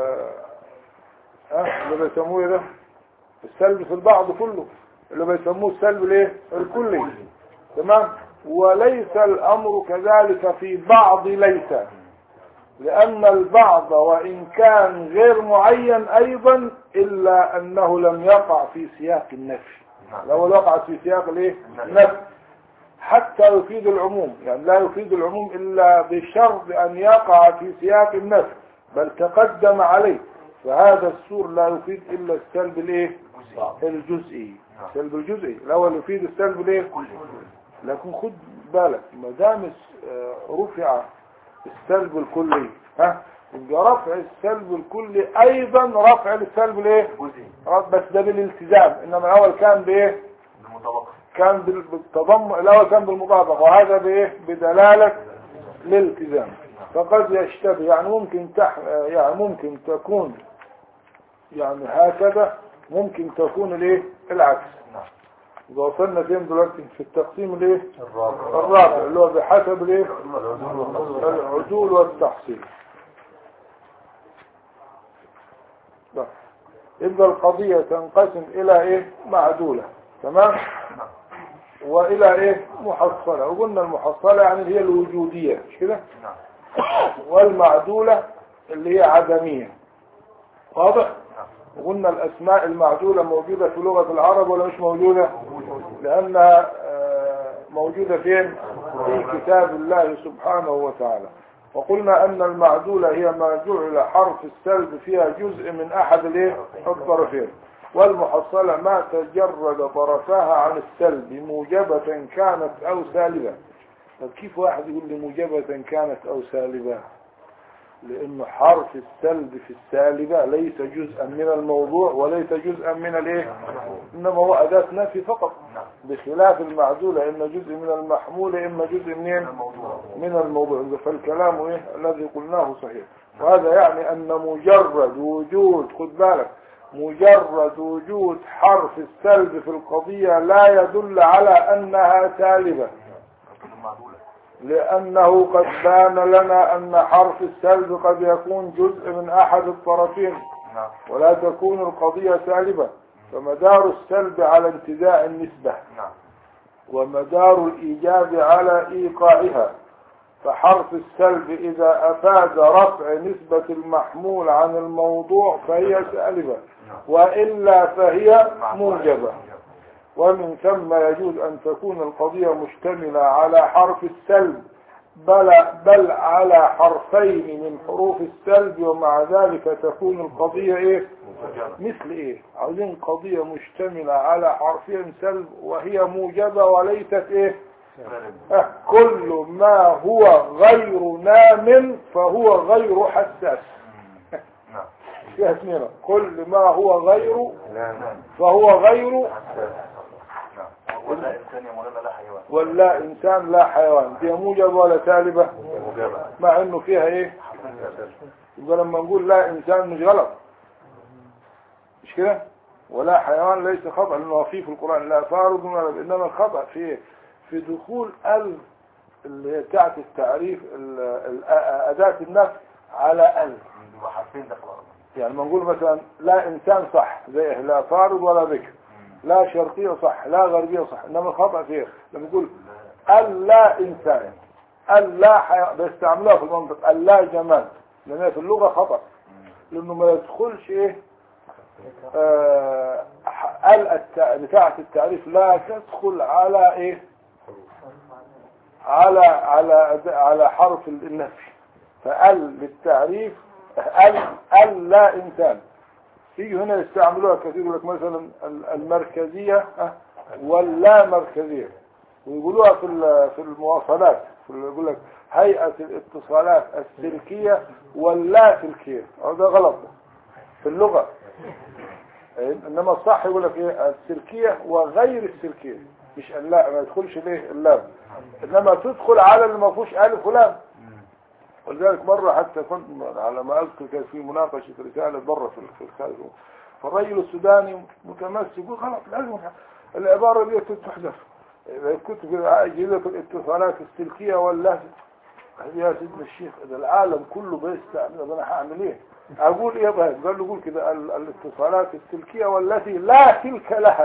ها اللي بيسموه إيه ده السلب في البعض كله اللي بيسموه السلب الايه الكلي تمام وليس الامر كذلك في بعض ليس لأن البعض وإن كان غير معين أيضا إلا أنه لم يقع في سياق النفي نعم لو وقعت في سياق الايه النفي حتى يفيد العموم يعني لا يفيد العموم إلا بشرط أن يقع في سياق النفي بل تقدم عليه فهذا السور لا يفيد إلا السلب الايه الجزئي السلب الجزئي الأول يفيد السلب الايه لكن خد بالك ما دام الس- آه، رفع السلب الكلي ها يبقى رفع السلب الكلي ايضا رفع للسلب الايه جزئي رب- بس ده بالالتزام انما الاول كان بايه بالمطابقة كان بال- بالتضمن الاول كان بالمطابقه وهذا بايه بدلاله الالتزام فقد يشتبه يعني ممكن تح آه، يعني ممكن تكون يعني هكذا ممكن تكون الايه العكس نعم إذا وصلنا فين دلوقتي في التقسيم الايه الرابع الرابع اللي هو بحسب الايه العدول والقصر العدول والتحصيل طيب. يبقى القضية تنقسم إلى إيه معدولة تمام وإلى إيه محصلة وقلنا المحصلة يعني هي الوجودية مش كده نعم والمعدولة اللي هي عدمية واضح نعم وقلنا الأسماء المعدولة موجودة في لغة العرب ولا مش موجودة لأنها آه، موجودة فين في كتاب الله سبحانه وتعالى وقلنا أن المعدولة هي ما جعل حرف السلب فيها جزء من أحد الايه الطرفين والمحصلة ما تجرد طرفاها عن السلب موجبة كانت أو سالبة طب كيف واحد يقول لي موجبة كانت أو سالبة لأنه حرف السلب في السالبة ليس جزءا من الموضوع وليس جزءا من الايه إنما هو أداة نفي فقط نعم بخلاف المعدولة إما جزء من المحمول إما جزء منين الموضوع من الموضوع فالكلام إيه الذي قلناه صحيح وهذا يعني أن مجرد وجود خد بالك مجرد وجود حرف السلب في القضية لا يدل على أنها سالبة المعدولة لأنه قد بان لنا أن حرف السلب قد يكون جزء من أحد الطرفين نعم ولا تكون القضية سالبة فمدار السلب على انتزاع النسبة نعم ومدار الإيجاب على إيقاعها فحرف السلب إذا أفاد رفع نسبة المحمول عن الموضوع فهي سالبة وإلا فهي موجبة ومن ثم يجوز أن تكون القضية مشتملة على حرف السلب بل, بل على حرفين من حروف السلب ومع ذلك تكون القضية إيه؟ مثل إيه؟ عاوزين قضية مشتملة على حرفين سلب وهي موجبة وليست إيه؟ آه، كل ما هو غير نام فهو غير حساس نعم فيها اسمنا كل ما هو غير نعم فهو غير نعم ولا إنسان يا مولانا لا حيوان ولا إنسان لا حيوان دي موجبة ولا سالبة مجابة مع إنه فيها إيه يبقى لما نقول لا إنسان مش غلط مش كده ولا حيوان ليس خطأ لأنه في في القرآن لا فارض ولا إنما الخطأ في إيه؟ في دخول ال اللي هي بتاعت التعريف ال- ال- أداة النفي على ال يبقى حرفين داخل الأرض يعني ما نقول مثلا لا إنسان صح زي لا فارض ولا بكر لا شرقية صح لا غربية صح إنما الخطأ فيه لما يقول اللا إنسان اللا حيوان بيستعملوها في المنطق اللا جمال لأن هي في اللغة خطأ لأنه ما يدخلش إيه آه ال التع- بتاعة التعريف لا تدخل على إيه على على على حرف النفي فال للتعريف ال ال لا إنسان يجي هنا يستعملوها كثير يقول لك مثلا ال- المركزية ها، واللا مركزية ويقولوها في ال- في المواصلات في ال- يقول لك هيئة الاتصالات السلكية واللا سلكية أو ده غلط في اللغة انما الصح يقول لك ايه السلكية وغير السلكية مش اللا ما يدخلش ليه اللام انما تدخل على اللي ما فيهوش الف ولام ولذلك مرة حتى كنت على ما أذكر كان في مناقشة رسالة برا في في الخارج فالرجل السوداني متمسك يقول خلاص لازم العبارة دي تحذف كتب أجهزة الاتصالات السلكية واللهجة قال يا سيدنا الشيخ إذا العالم كله بيستعمل طب أنا هعمل إيه؟ أقول إيه طيب؟ قال له قول كده ال- الاتصالات السلكية والتي لا تلك لها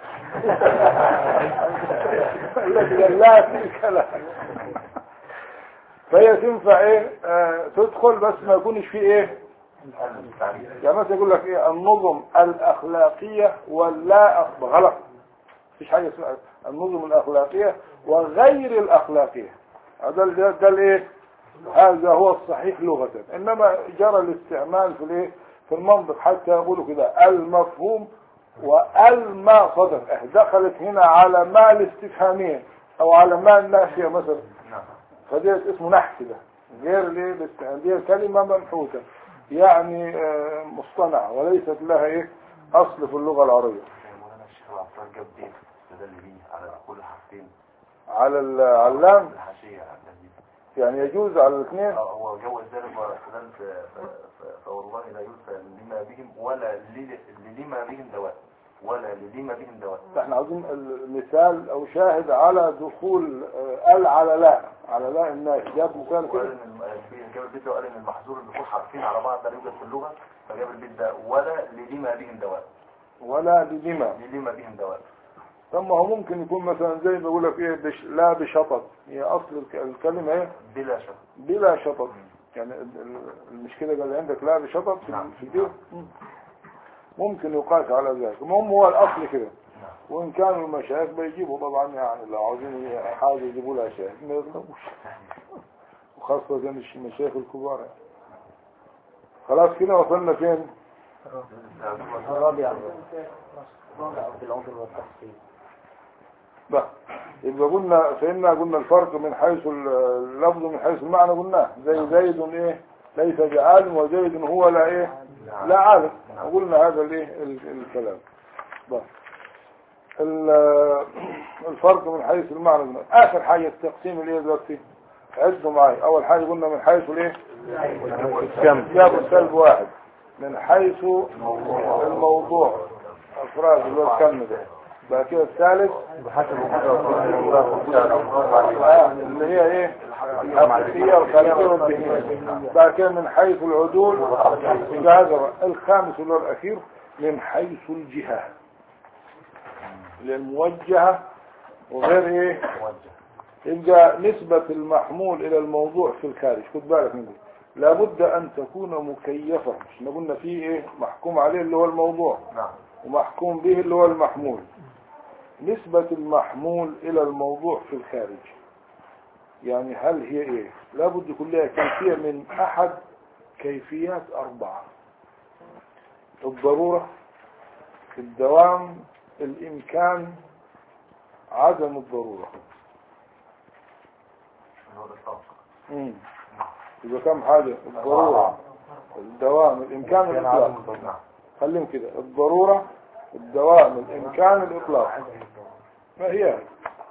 التي لا تلك لها فهي تنفع ايه آه تدخل بس ما يكونش في ايه يعني مثلا يقول لك ايه النظم الاخلاقية ولا أخ- غلط مفيش حاجة اسمها النظم الاخلاقية وغير الاخلاقية هذا ده, ده الايه هذا هو الصحيح لغة انما جرى الاستعمال في الايه في المنطق حتى يقولوا كده المفهوم والما صدر اه دخلت هنا على ما الاستفهامية او على ما النافية مثلا نعم فديت اسمه نحت ده غير ليه الاستعمال دي كلمة منحوتة يعني آه، مصطنعة وليست لها ايه اصل في اللغة العربية يا مولانا الشيخ العطار جاب ايه استدل بيه على كل حرفين على العلام الحاشية على التهذيب يعني يجوز على الاثنين آه، هو جوز ذلك واستدل ف- ف- ف- فوالله لا يلفى لما بهم ولا لل- لما بهم دواء ولا لما بهم دواء احنا عاوزين المثال او شاهد على دخول آه، ال على لا على لا الناس جاب مثال وقال كده ان الم- جاب البيت ده وقال ان المحظور اللي يكون حرفين على بعض لا يوجد في اللغة فجاب البيت ده ولا لما بهم دواء ولا بما لما بهم دواء ثم هو ممكن يكون مثلا زي ما بيقول لك ايه بش لا بشطط هي اصل الك- الكلمة ايه بلا شك بلا شطط يعني ال- ال- المشكلة قال عندك لا بشطط في نعم. في دي ممكن يقاس على ذلك المهم هو الاصل كده نعم وان كانوا المشايخ بيجيبوا طبعا يعني لو عاوزين حاجة يجيبوا لها شاهد ما يظلموش خاصة المشايخ الكبار يعني. خلاص كده وصلنا فين الرابع الرابع في العنصر والتحصيل بقى يبقى قلنا فإنا قلنا الفرق من حيث اللفظ من حيث المعنى قلناه زي زيد ايه ليس بعالم وزيد هو لا ايه لا عالم وقلنا هذا الايه ال- الكلام بقى ال- الفرق من حيث المعنى قلنا اخر حاجة التقسيم الايه دلوقتي عدوا معي اول حاجة قلنا من حيث الايه جاب السلب واحد من حيث الموضوع افراد اللي هو الكم ده بعد كده الثالث آه، اللي هي ايه الحقيقية والخارجية والذهنية بعد كده من حيث العدول يبقى هذا الخامس اللي هو الاخير من حيث الجهة للموجهة وغير ايه يبقى نسبة المحمول الى الموضوع في الخارج خد بالك من دي لابد ان تكون مكيفة مش احنا قلنا فيه ايه محكوم عليه اللي هو الموضوع نعم ومحكوم به اللي هو المحمول نسبة المحمول إلى الموضوع في الخارج يعني هل هي إيه لابد يكون لها كيفية من أحد كيفيات أربعة الضرورة الدوام الإمكان عدم الضرورة اللي هو الإطلاق. مم. يبقى كم حاجة الضرورة الدوام الإمكان الإطلاق نعم خليهم كده الضرورة الدوام الإمكان الإطلاق ما هي هي؟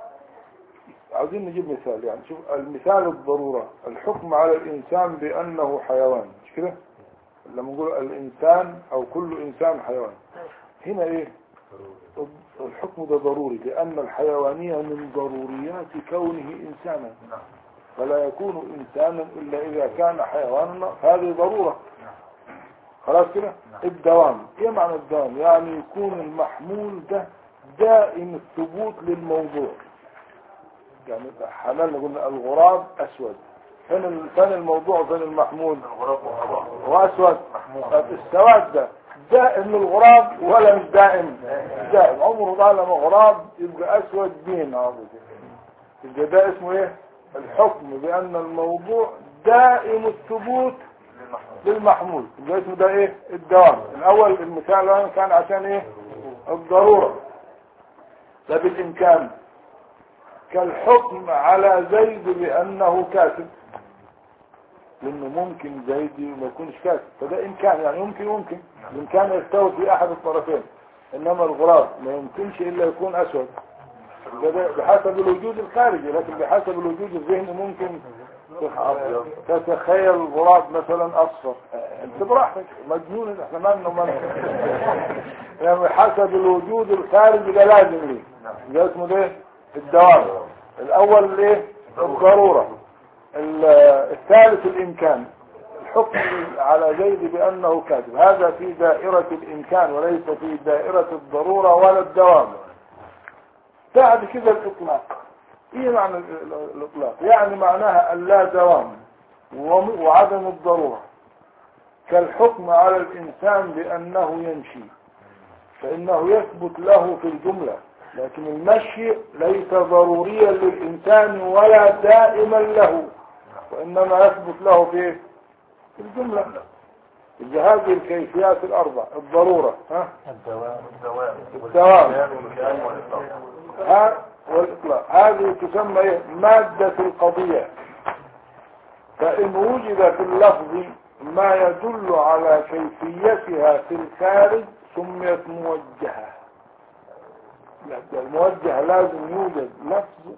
عاوزين نجيب مثال يعني شوف المثال الضرورة الحكم على الإنسان بأنه حيوان مش كده لما نقول الإنسان أو كل إنسان حيوان هنا إيه الحكم ده ضروري لأن الحيوانية من ضروريات كونه إنسانا نعم فلا يكون إنسانا إلا إذا كان حيوانا هذه ضرورة خلاص كده الدوام ايه معنى الدوام يعني يكون المحمول ده دائم الثبوت للموضوع يعني حملنا قلنا الغراب اسود فين ال- فين الموضوع فين المحمول الغراب والغراب هو اسود طب السواد ده دائم الغراب ولا مش دائم دائم عمره طالما غراب يبقى اسود بين عرضه يبقى ده اسمه ايه الحكم بان الموضوع دائم الثبوت للمحمول للمحمول يبقى اسمه ده ايه الدوام الاول المثال الآن كان عشان ايه الضرورة ده بالامكان كالحكم على زيد بانه كاتب لانه ممكن زيد ما يكونش كاتب فده امكان يعني يمكن يمكن الامكان يستوي في احد الطرفين انما الغراب ما يمكنش الا يكون اسود ده ده بحسب الوجود الخارجي لكن بحسب الوجود الذهني ممكن تتخيل الغراب مثلا اصفر انت براحتك مجنون احنا مالنا ومالنا يعني بحسب الوجود الخارجي ده لازم ليه ده اسمه ده الدوام الاول ايه الضروره ال- الثالث الامكان الحكم على زيد بانه كاذب هذا في دائره الامكان وليس في دائره الضروره ولا الدوام بعد كده الاطلاق ايه معنى ال- ال- الاطلاق يعني معناها اللا دوام وم- وعدم الضرورة كالحكم على الانسان بانه يمشي فانه يثبت له في الجملة لكن المشي ليس ضروريا للانسان ولا دائما له وانما يثبت له في في الجملة إذا هذه الكيفيات الاربع الضرورة ها الدوام الدوام الدوام والإمكان والإطلاق ها والإطلاق هذه تسمى إيه؟ مادة القضية فإن وجد في اللفظ ما يدل على كيفيتها في الخارج سميت موجهة لا، ده الموجه لازم يوجد لفظ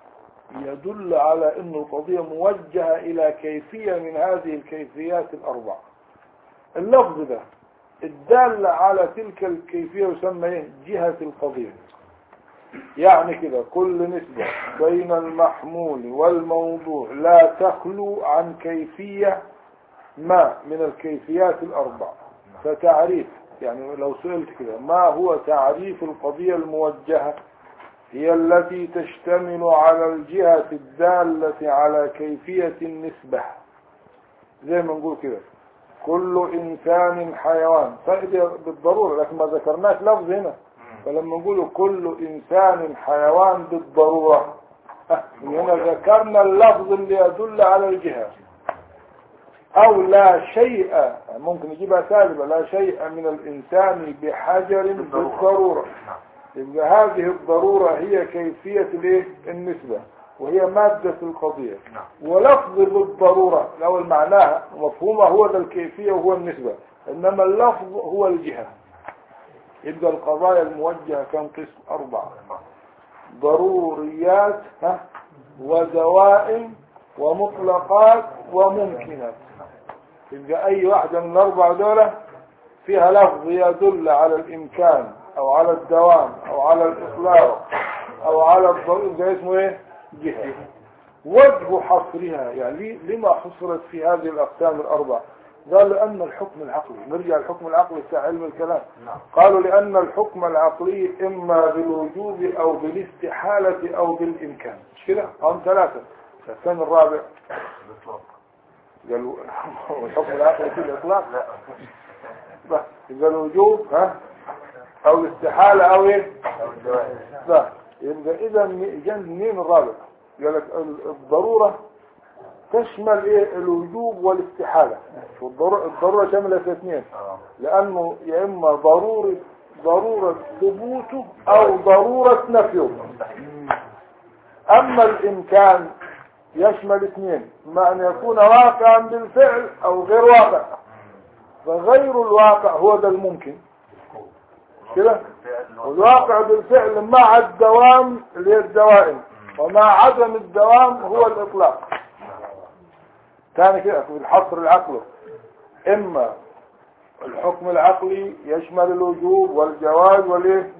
يدل على أن القضية موجهة إلى كيفية من هذه الكيفيات الأربع اللفظ ده الدال على تلك الكيفية يسمى إيه؟ جهة القضية يعني كده كل نسبة بين المحمول والموضوع لا تخلو عن كيفية ما من الكيفيات الأربع فتعريف يعني لو سئلت كده ما هو تعريف القضية الموجهة هي التي تشتمل على الجهة الدالة على كيفية النسبة زي ما نقول كده كل إنسان حيوان فائدة بالضرورة لكن ما ذكرناش لفظ هنا فلما نقول كل إنسان حيوان بالضرورة آه، هنا ذكرنا اللفظ اللي يدل على الجهة أو لا شيء ممكن يجيبها سالبة لا شيء من الإنسان بحجر بالضرورة يبقى هذه الضرورة هي كيفية الايه النسبة وهي مادة القضية ولفظ بالضرورة لو معناها ومفهومها هو ده الكيفية وهو النسبة إنما اللفظ هو الجهة يبقى القضايا الموجهة كم قسم أربعة ضروريات ها ودوائم ومطلقات وممكنات يبقى أي واحدة من الأربعة دولة فيها لفظ يدل على الإمكان أو على الدوام أو على الإطلاق أو على الضرورة ده اسمه إيه؟ جهة وجه حصرها يعني لما حصرت في هذه الأقسام الأربعة قال لأن الحكم العقلي نرجع الحكم العقلي بتاع علم الكلام قالوا لأن الحكم العقلي إما بالوجوب أو بالاستحالة أو بالإمكان مش كده هم ثلاثة الثاني الرابع بالإطلاق قالوا الحكم العقلي في الإطلاق لا بس يبقى الوجوب ها أو الاستحالة أو إيه أو الدوائر بس يبقى إذا جن منين الرابع قال لك ال- الضرورة تشمل إيه الوجوب والاستحالة والضرورة الضرورة شملت الاثنين اه لأنه يا إما ضرورة ضرورة ثبوته أو ضرورة نفيه أما الإمكان يشمل اثنين ما أن يكون واقعا بالفعل أو غير واقع فغير الواقع هو ده الممكن كده والواقع بالفعل مع الدوام اللي هي الدوائم ومع عدم الدوام هو الإطلاق ثاني كده في الحصر العقلي إما الحكم العقلي يشمل الوجوب والجواز والايه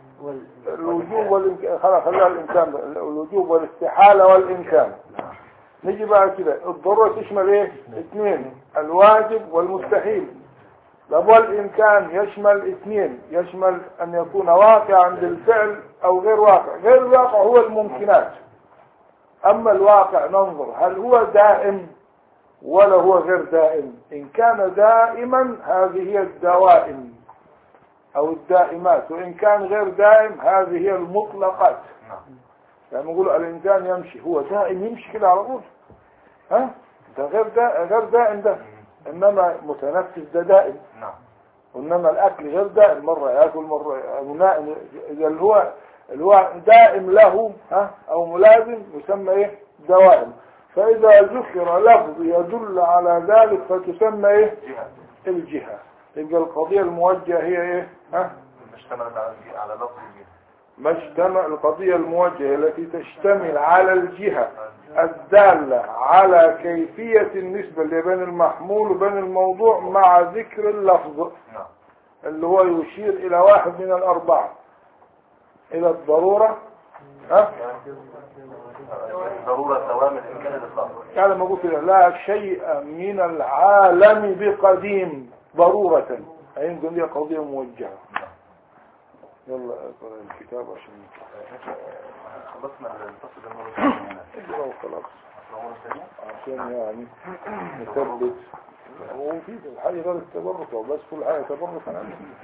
الوجوب والإمكان خلاص خليها الإمكان بقى. الوجوب والاستحالة والإمكان نيجي بقى كده الضرورة تشمل ايه اثنين الواجب والمستحيل طب والإمكان يشمل اثنين يشمل أن يكون واقعا بالفعل أو غير واقع غير الواقع هو الممكنات أما الواقع ننظر هل هو دائم ولا هو غير دائم إن كان دائما هذه هي الدوائم أو الدائمات وإن كان غير دائم هذه هي المطلقات يعني نقول الإنسان يمشي هو دائم يمشي كده على طول ها ده غير دا غير دائم ده إنما متنفس ده دائم نعم وإنما الأكل غير دائم مرة يأكل مرة منائم إذا اللي هو اللي هو دائم له ها أو ملازم يسمى إيه دوائم فإذا ذكر لفظ يدل على ذلك فتسمى إيه جهة الجهة يبقى القضية الموجهة هي إيه ها اشتملت على الجهة على لفظ الجهة ما اجتمع القضية الموجهة التي تشتمل على الجهة الدالة على كيفية النسبة اللي بين المحمول وبين الموضوع مع ذكر اللفظ نعم اللي هو يشير إلى واحد من الأربعة إلى الضرورة ها؟ ضرورة دوام الإمكان الإطلاق يعني ما قلت لا شيء من العالم بقديم ضرورة أي نقول لي قضية موجهة يلا اقرأ الكتاب عشان خلصنا الفصل المرة الثانية اقرأ وخلاص المرة الثانية عشان يعني نثبت هو في الحاجة غير التبرك أو بس كل حاجة تبرك أنا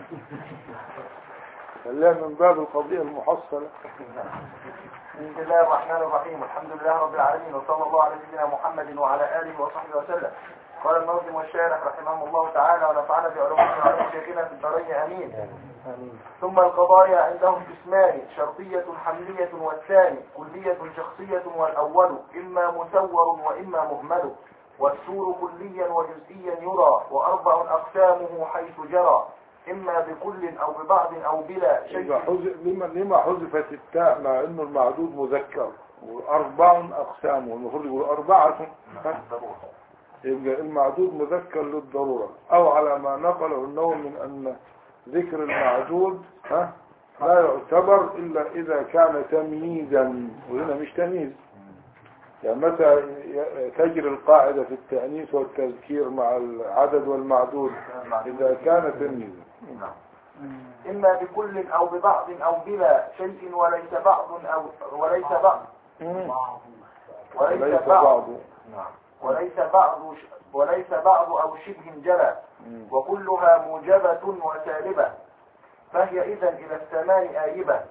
خليها من باب القضية المحصلة بسم الله الرحمن الرحيم الحمد لله رب العالمين وصلى الله على سيدنا محمد وعلى آله وصحبه وسلم قال الناظم والشارح رحمهم الله تعالى ونفعنا بعلومه وعلوم شيخنا في الدارين امين ثم القضايا عندهم قسمان شرطية حملية والثاني كلية شخصية والأول إما مسور وإما مهمل والسور كليا وجزئيا يرى وأربع أقسامه حيث جرى إما بكل أو ببعض أو بلا يبقى شيء حذف لما لما حذفت التاء مع انه المعدود مذكر واربع اقسام والمفروض يقول اربعه يبقى المعدود مذكر للضروره او على ما نقله النوم من ان ذكر المعدود ها لا يعتبر الا اذا كان تمييزا وهنا مش تمييز يعني متى ي- تجري القاعده في التانيث والتذكير مع العدد والمعدود اذا كان تمييزا إما بكل أو ببعض أو بلا شيء وليس بعض أو وليس بعض مم. وليس ليس بعض بعض وليس بعض وليس بعض أو شبه جلى مم. وكلها موجبة وسالبة فهي إذا إلى الثمان آيبة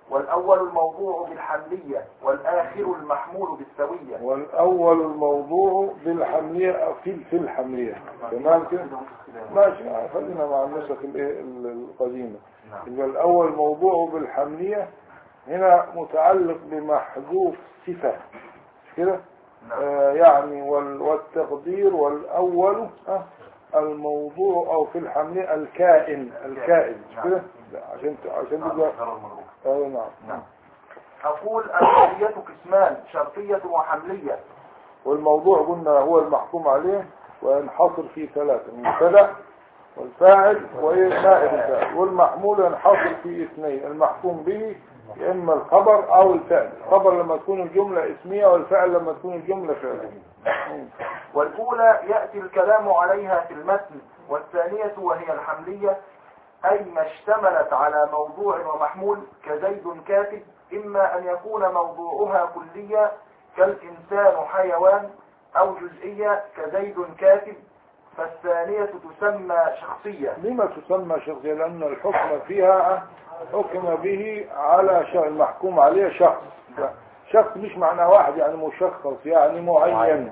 والأول الموضوع بالحملية والآخر المحمول بالسوية والأول الموضوع بالحملية في في الحملية تمام كده ماشي خلينا مع النسخ الايه القديمة يبقى الأول موضوع بالحملية هنا متعلق بمحذوف صفة مش كده آه يعني وال- والتقدير والأول آه الموضوع أو في الحملية الكائن الكائن مش كده لا، عشان عشان تبقى آه نعم نعم أقول الحملية قسمان شرطية وحملية والموضوع قلنا هو المحكوم عليه وينحصر في ثلاثة المبتدا والفاعل ونائب الفاعل والمحمول ينحصر في اثنين المحكوم به يا اما الخبر او الفعل الخبر لما تكون الجملة اسمية والفعل لما تكون الجملة فعلية مم. والأولى يأتي الكلام عليها في المتن والثانية وهي الحملية أي ما اشتملت على موضوع ومحمول كزيد كاتب إما أن يكون موضوعها كلية كالإنسان حيوان أو جزئية كزيد كاتب فالثانية تسمى شخصية لما تسمى شخصية لأن الحكم فيها حكم به على شخص المحكوم عليه شخص شخص مش معناه واحد يعني مشخص يعني معين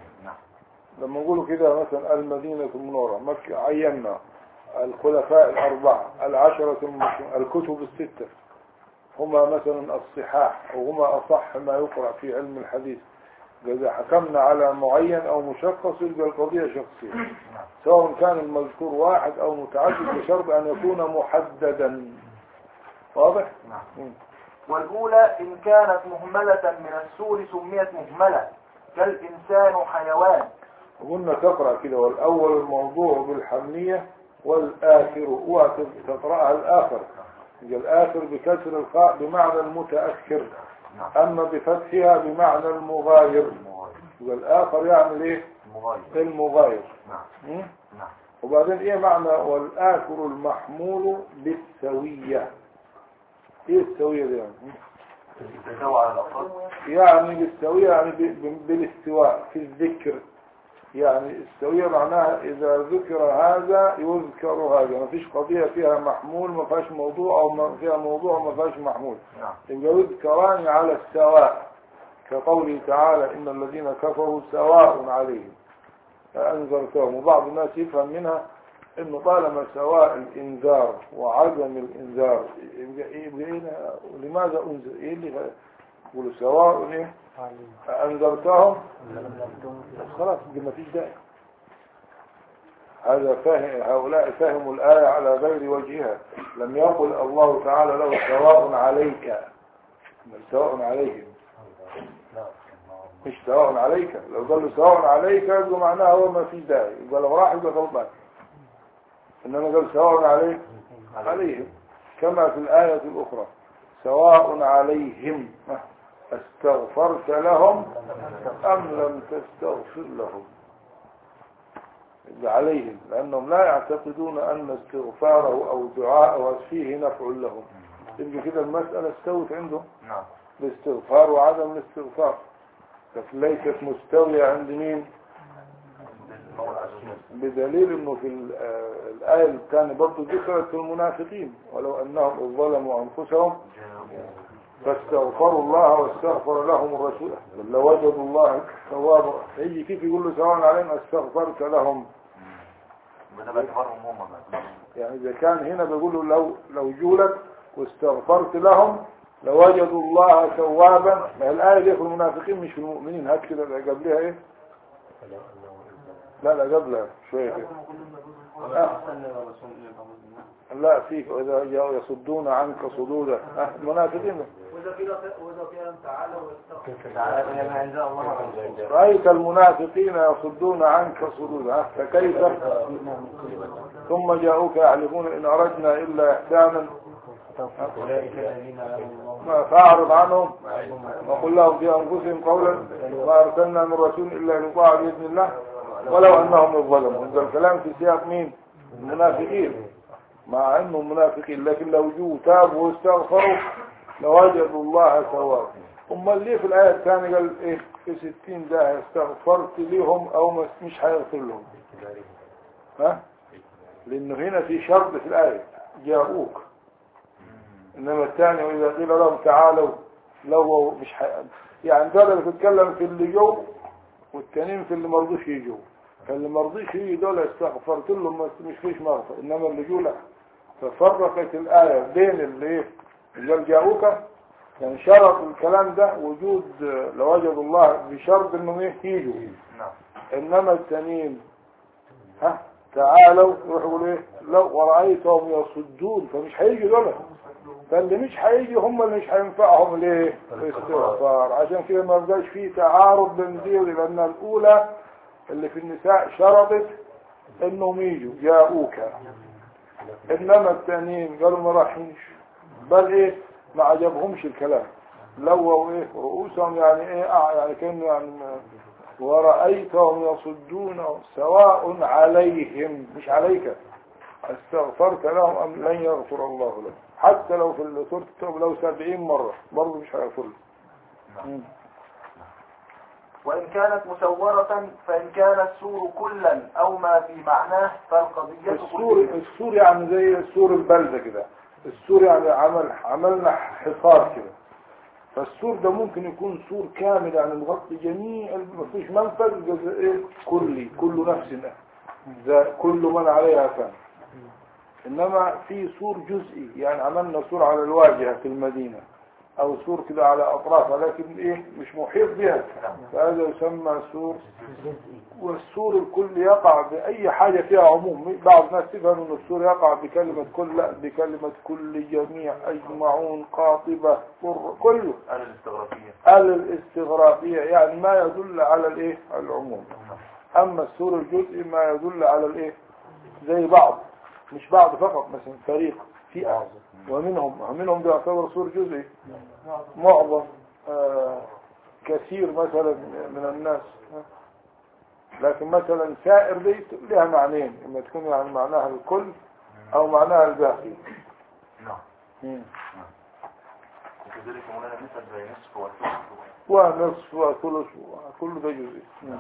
لما نقولوا كده مثلا المدينة المنورة مكة عينا الخلفاء الأربعة العشرة المشهورين الكتب الستة هما مثلا الصحاح أو هما أصح ما يقرأ في علم الحديث إذا حكمنا على معين أو مشخص يبقى القضية شخصية سواء كان المذكور واحد أو متعدد بشرط أن يكون محددا واضح؟ مم. والأولى إن كانت مهملة من السور سميت مهملة كالإنسان حيوان وقلنا تقرأ كده والأول الموضوع بالحمية والآخر وتقرأها الآخر يبقى الآخر بكسر الخاء بمعنى المتأخر أما بفتحها بمعنى المغاير يبقى الآخر يعمل إيه؟ المغاير مم؟ وبعدين إيه معنى والآخر المحمول بالسوية إيه السوية دي يعني؟ يعني بالسوية يعني ب- ب- بالاستواء في الذكر يعني السوية معناها إذا ذكر هذا يذكر هذا ما فيش قضية فيها محمول ما فيهاش موضوع أو ما فيها موضوع ما فيهاش محمول يبقى يذكران على السواء كقوله تعالى إن الذين كفروا سواء عليهم فأنذرتهم وبعض الناس يفهم منها إنه طالما سواء الإنذار وعدم الإنذار يبقى إيه يبقى إيه لماذا أنذر إيه اللي يقولوا سواء إيه أنذرتهم بس خلاص دي ما فيش داعي هذا فاهم هؤلاء فهموا الآية على غير وجهها لم يقل الله تعالى له سواء عليك بل سواء عليهم مش سواء عليك لو قال له سواء عليك يبقى معناها هو ما فيش داعي يبقى لو راح يبقى غلطان انما قال سواء عليك عليهم كما في الآية الأخرى سواء عليهم استغفرت لهم أم لم تستغفر لهم يبقى عليهم لأنهم لا يعتقدون أن استغفاره أو دعاءه فيه نفع لهم يبقى كده المسألة استوت عندهم الاستغفار وعدم الاستغفار لكن ليست مستوية عند مين بدليل انه في ال- آه، الآية الثانية برضه ذكرت في المنافقين ولو انهم إذ ظلموا انفسهم فاستغفروا الله واستغفر لهم الرسول لوجدوا الله توابا يجي كيف يقول له سواء علينا استغفرت لهم يعني اذا كان هنا بيقول له لو لو جولك واستغفرت لهم لوجدوا الله توابا ما هي الآية دي في المنافقين مش في المؤمنين هات كده اللي قبلها ايه لا لا قبلها شوية كده آه. لا فيك وإذا جاءوا يصدون عنك صدودا آه، المنافقين وإذا قيل وإذا قيل تعالى واستغفر رأيت المنافقين يصدون عنك صدودا آه، فكيف ثم جاءوك يحلفون إن أردنا إلا إحسانا ما فأعرض عنهم وقل لهم في أنفسهم قولا ما أرسلنا من رسول إلا لطاعة بإذن الله ولو أنهم الظلموا هذا الكلام في سياق مين المنافقين مع أنهم منافقين لكن لو جو تابوا واستغفروا لوجدوا الله توابا أمال ليه في الآية الثانية قال إيه في ستين ده استغفرت لهم أو مس- مش هيغفر لهم ها لأنه هنا في شرط في الآية جاءوك انما الثاني واذا قيل لهم تعالوا لو مش ح... يعني ده اللي بتتكلم في اللي جو والتانيين في اللي ما رضوش يجوا فاللي ما رضيش يجي دول استغفرت لهم بس مش فيش مغفر انما اللي جو لا ففرقت الايه بين اللي ايه اللي قال جاءوك يعني شرط الكلام ده وجود لوجد الله بشرط انهم ايه يجوا نعم انما التانيين ها تعالوا يروحوا يقولوا ايه لو ورأيتهم يصدون فمش هيجي دول فاللي مش هيجي هم اللي مش هينفعهم ليه الاستغفار عشان كده ما بقاش فيه تعارض بين دي ودي، لان الاولى اللي في النساء شرطت انهم يجوا جاءوك انما التانيين قالوا ما راحينش بل ايه ما عجبهمش الكلام لووا ايه رؤوسهم يعني ايه آه يعني كانه يعني ما- ورأيتهم يصدون سواء عليهم مش عليك استغفرت لهم ام لن يغفر الله لهم حتى لو في سورة التوبة لو سبعين مرة برضه مش هيغفر لهم. وإن كانت مسورة فإن كان السور كلا أو ما في معناه فالقضية السور كلية. السور يعني زي سور البلدة كده السور يعني عمل عملنا حصار كده فالسور ده ممكن يكون سور كامل يعني مغطي جميع مفيش منفذ جزء إيه؟ كلي كل نفس ذا كل من عليها فان انما في سور جزئي يعني عملنا سور على الواجهة في المدينة او سور كده على اطرافها لكن ايه مش محيط بها فهذا يسمى سور والسور الكل يقع بأي حاجة فيها عموم بعض الناس تفهم أن السور يقع بكلمة كل لا بكلمة كل جميع أجمعون قاطبة قر- كله أنا الاستغرافية ال الاستغراقية يعني ما يدل على الايه على العموم أما السور الجزئي ما يدل على الايه زي بعض مش بعض فقط مثلا فريق فئة ومنهم ومنهم بيعتبر سور جزئي معظم آه كثير مثلا من الناس لكن مثلا سائر دي لها معنيين اما تكون يعني معناها الكل او معناها الباقي نعم مم. وكذلك مولانا مثل زي نصف وثلث ونصف وثلث كل ده جزء مم.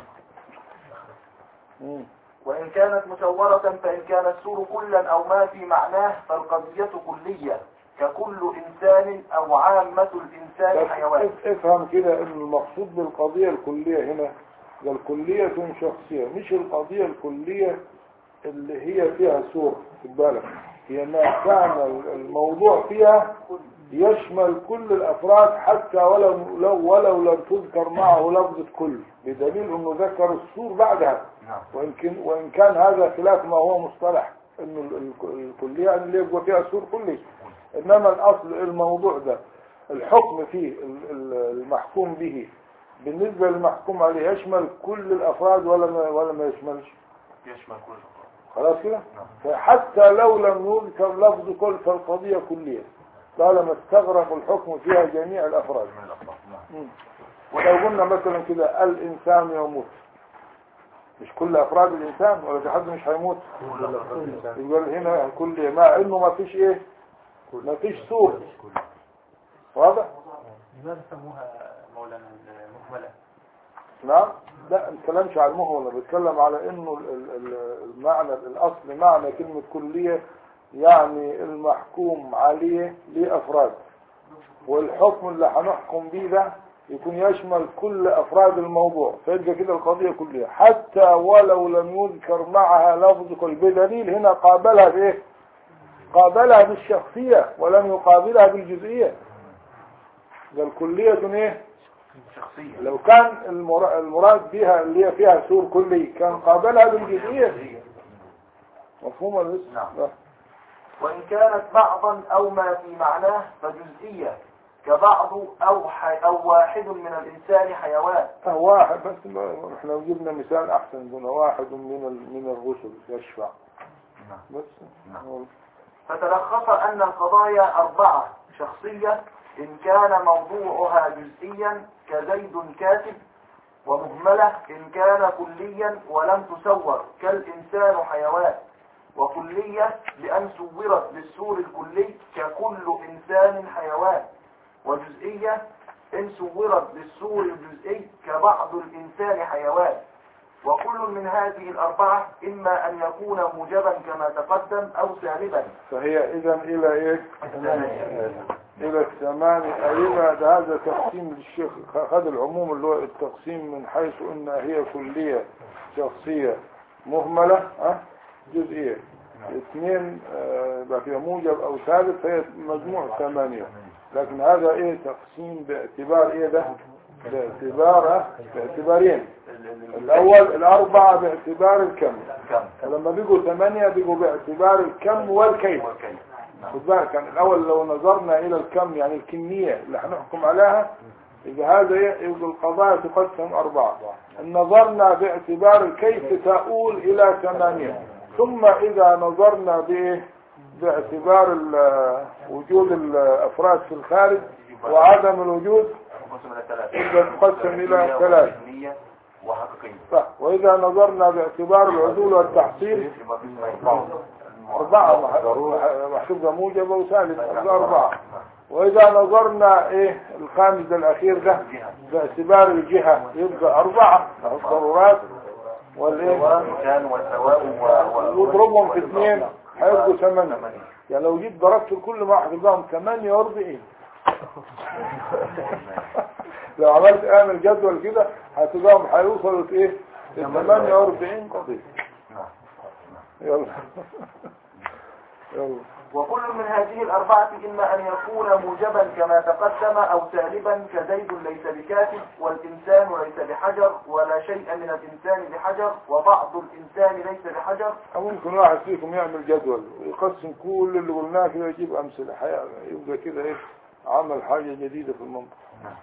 مم. وإن كانت مسورة فإن كان السور كلا أو ما في معناه فالقضية كلية ككل إنسان أو عامة الإنسان بس حيوان اف- افهم كده ان المقصود بالقضية الكلية هنا ده الكلية شخصية مش القضية الكلية اللي هي فيها سور في بالك هي ما كان الموضوع فيها يشمل كل الافراد حتى ولو لو ولو لم تذكر معه لفظة كل بدليل انه ذكر السور بعدها نعم وإن كان, وإن كان هذا خلاف ما هو مصطلح إنه ال- ال- الكلية يعني اللي يبقى فيها سور كلي إنما الأصل الموضوع ده الحكم فيه ال- ال- المحكوم به بالنسبة للمحكوم عليه يشمل كل الأفراد ولا ما ولا ما يشملش يشمل كل خلاص كده فحتى لو لم يذكر لفظ كل فالقضية كلية طالما استغرق الحكم فيها جميع الأفراد من الأفراد نعم مم. ولو قلنا مثلا كده الإنسان يموت مش كل أفراد الإنسان ولا في حد مش هيموت يقول هنا كل ما إنه ما فيش إيه ما فيش سور واضح لماذا سموها مولانا المهملة؟ نعم لا ما بتكلمش على المهمل أنا بتكلم على إنه ال- ال- ال- المعنى الأصل معنى كلمة كلية يعني المحكوم عليه لأفراد والحكم اللي هنحكم بيه ده يكون يشمل كل أفراد الموضوع فيبقى كده القضية كلها حتى ولو لم يذكر معها لفظ كل بدليل هنا قابلها بإيه قابلها بالشخصية ولم يقابلها بالجزئية ده الكلية إيه شخصية لو كان المر- المراد بها اللي هي فيها سور كلي كان قابلها بالجزئية مفهوم ولا لسه؟ نعم. لا. وإن كانت بعضا أو ما في معناه فجزئية كبعض أو, حي أو واحد من الإنسان حيوان آه، واحد بس ما احنا لو جبنا مثال احسن قلنا واحد من ال- من الرسل يشفع بس نعم. فتلخص أن القضايا أربعة شخصية إن كان موضوعها جزئيا كزيد كاتب ومهملة إن كان كليا ولم تصور كالإنسان حيوان وكلية بأن صورت بالسور الكلي ككل إنسان حيوان وجزئية إن صورت بالسور الجزئي كبعض الإنسان حيوان وكل من هذه الأربعة إما أن يكون موجبا كما تقدم أو سالبا فهي اذا الى ايه الى الثمانية ايما ده هذا تقسيم للشيخ خد العموم اللي هو التقسيم من حيث ان هي كلية شخصية مهملة اه جزئية اثنين آه، يبقى فيها موجب او ثابت فهي مجموع ثمانية لكن هذا ايه تقسيم باعتبار ايه ده باعتبار آه، باعتبارين الاول الاربعة باعتبار الكم كم فلما بيجوا ثمانية بيجوا باعتبار الكم والكيف والكيف خد بالك يعني الاول لو نظرنا الى الكم يعني الكمية اللي هنحكم عليها اذا هذا ي- يبقى القضايا تقسم اربعة ان نظرنا باعتبار الكيف تؤول الى ثمانية ثم اذا نظرنا بايه باعتبار ال- وجود الافراد في الخارج وعدم الوجود منقسم إلى ثلاثة يبقى تقسم الى ثلاث وذهنية وحقيقية صح واذا نظرنا باعتبار العدول والتحصيل يبقى في اسمين أربعة محسوبة موجبة وثالث أربعة وإذا نظرنا إيه الخامس الأخير ده باعتبار الجهة يبقى أربعة الضرورات والإيه والمكان والثواب و- و- واضربهم في اثنين هيبقوا ثمانية يعني لو جيت ضربت كل واحد يبقى 48 لو عملت اعمل جدول كده هتبقى هيوصلوا في ايه؟ ل 48 قضية يلا يلا وكل من هذه الأربعة إما أن يكون موجبا كما تقدم أو سالبا كزيد ليس بكاتب والإنسان ليس بحجر ولا شيء من الإنسان بحجر وبعض الإنسان ليس بحجر أو ممكن واحد فيكم يعمل جدول ويقسم كل اللي قلناه كده يجيب أمثلة حي- يبقى كده إيه عمل حاجة جديدة في المنطقة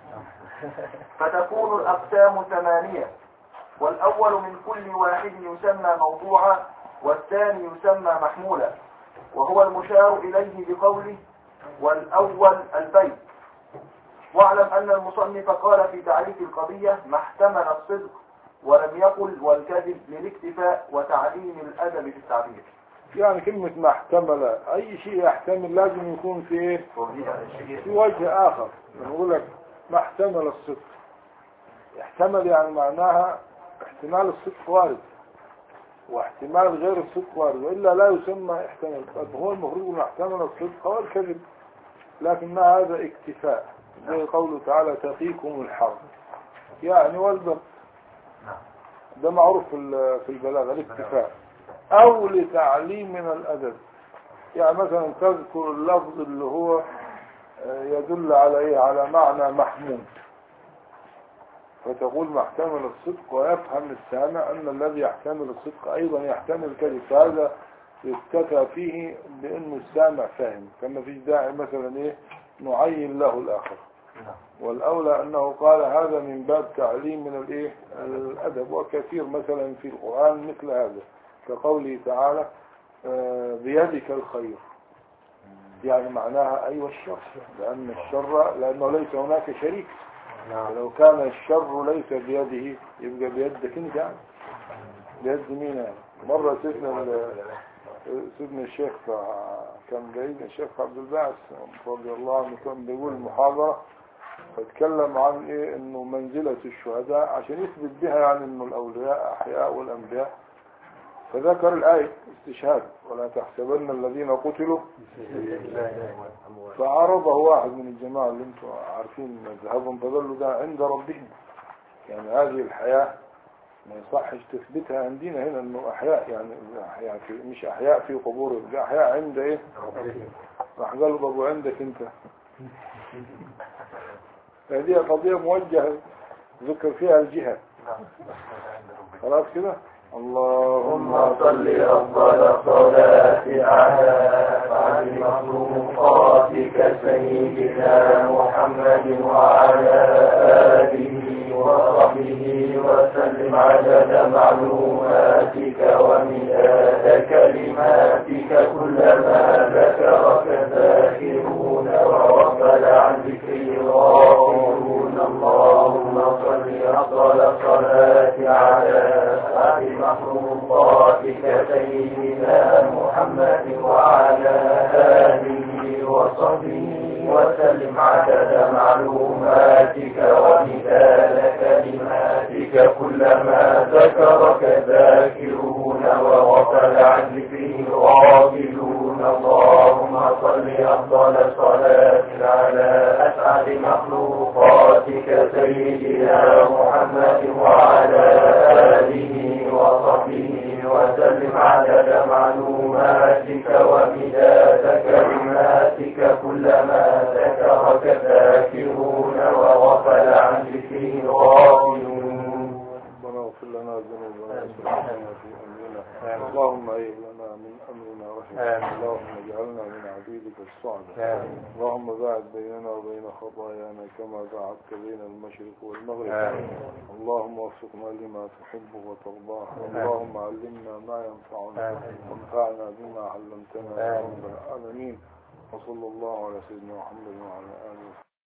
فتكون الأقسام ثمانية والأول من كل واحد يسمى موضوعا والثاني يسمى محمولا وهو المشار إليه بقوله والأول البيت واعلم أن المصنف قال في تعريف القضية ما احتمل الصدق ولم يقل والكذب للاكتفاء وتعليم الأدب في التعبير يعني كلمة ما احتمل أي شيء يحتمل لازم يكون في إيه في وجه آخر نقول لك ما احتمل الصدق يحتمل يعني معناها احتمال الصدق وارد واحتمال غير الصدق وارد وإلا لا يسمى احتمال طب هو المفروض أن احتمل الصدق والكذب لكن ما هذا اكتفاء زي قوله تعالى تقيكم الحرب يعني والبر ده معروف في ال- في البلاغة الاكتفاء أو لتعليم من الأدب يعني مثلا تذكر اللفظ اللي هو آه، يدل على ايه على معنى محمود فتقول ما احتمل الصدق ويفهم السامع ان الذي يحتمل الصدق ايضا يحتمل الكذب فهذا يكتفى فيه بانه السامع فاهم فما فيش داعي مثلا ايه نعين له الاخر والاولى انه قال هذا من باب تعليم من الايه الادب وكثير مثلا في القران مثل هذا كقوله تعالى آه، بيدك الخير يعني معناها أيوة الشر لأن الشر لأنه ليس هناك شريك ولو كان الشر ليس بيده يبقى بيدك انت يعني بيد مين يعني مرة سيدنا ال- سيدنا الشيخ كان جايين الشيخ عبد الباعث رضي الله عنه كان بيقول محاضرة فاتكلم عن ايه انه منزلة الشهداء عشان يثبت بها يعني انه الاولياء احياء والانبياء فذكر الآية استشهاد ولا تحسبن الذين قتلوا فعرضه واحد من الجماعة اللي انتم عارفين مذهبهم فقالوا ده عند ربهم يعني هذه الحياة ما يصحش تثبتها عندنا هنا انه احياء يعني أحياء في مش احياء في قبورهم ده احياء عند ايه راح قالوا طب وعندك انت هذه قضية موجهة ذكر فيها الجهة خلاص كده اللهم صل أفضل صلاة على بعد مخلوقاتك سيدنا محمد وعلى آله وصحبه وسلم عدد معلوماتك ومداد كلماتك كلما ذكرك الذاكرون وغفل عن ذكر الغافلون اللهم صل أفضل صلاة على بعد مخلوقاتك سيدنا محمد وعلى آله وصحبه وسلم عدد معلوماتك ومثال كلماتك صفاتك كلما ذكرك ذاكرون وغفل عن ذكره غافلون اللهم صل أفضل صلاة على أسعد مخلوقاتك سيدنا محمد وعلى آله وصحبه وسلم عدد معلوماتك ومداد كلماتك كلما ذكرك ذاكرون وغفل عن ذكره غافلون ربنا اغفر لنا ذنوبنا واسرافنا في امرنا اللهم ايه لنا من امرنا رشدا اللهم اجعلنا من عبيدك الصعبة اللهم باعد بيننا وبين خطايانا كما باعدت بين المشرق والمغرب اللهم وفقنا لما تحب وترضاه اللهم علمنا ما ينفعنا وانفعنا بما علمتنا يا رب العالمين وصلى الله على سيدنا محمد وعلى اله وصحبه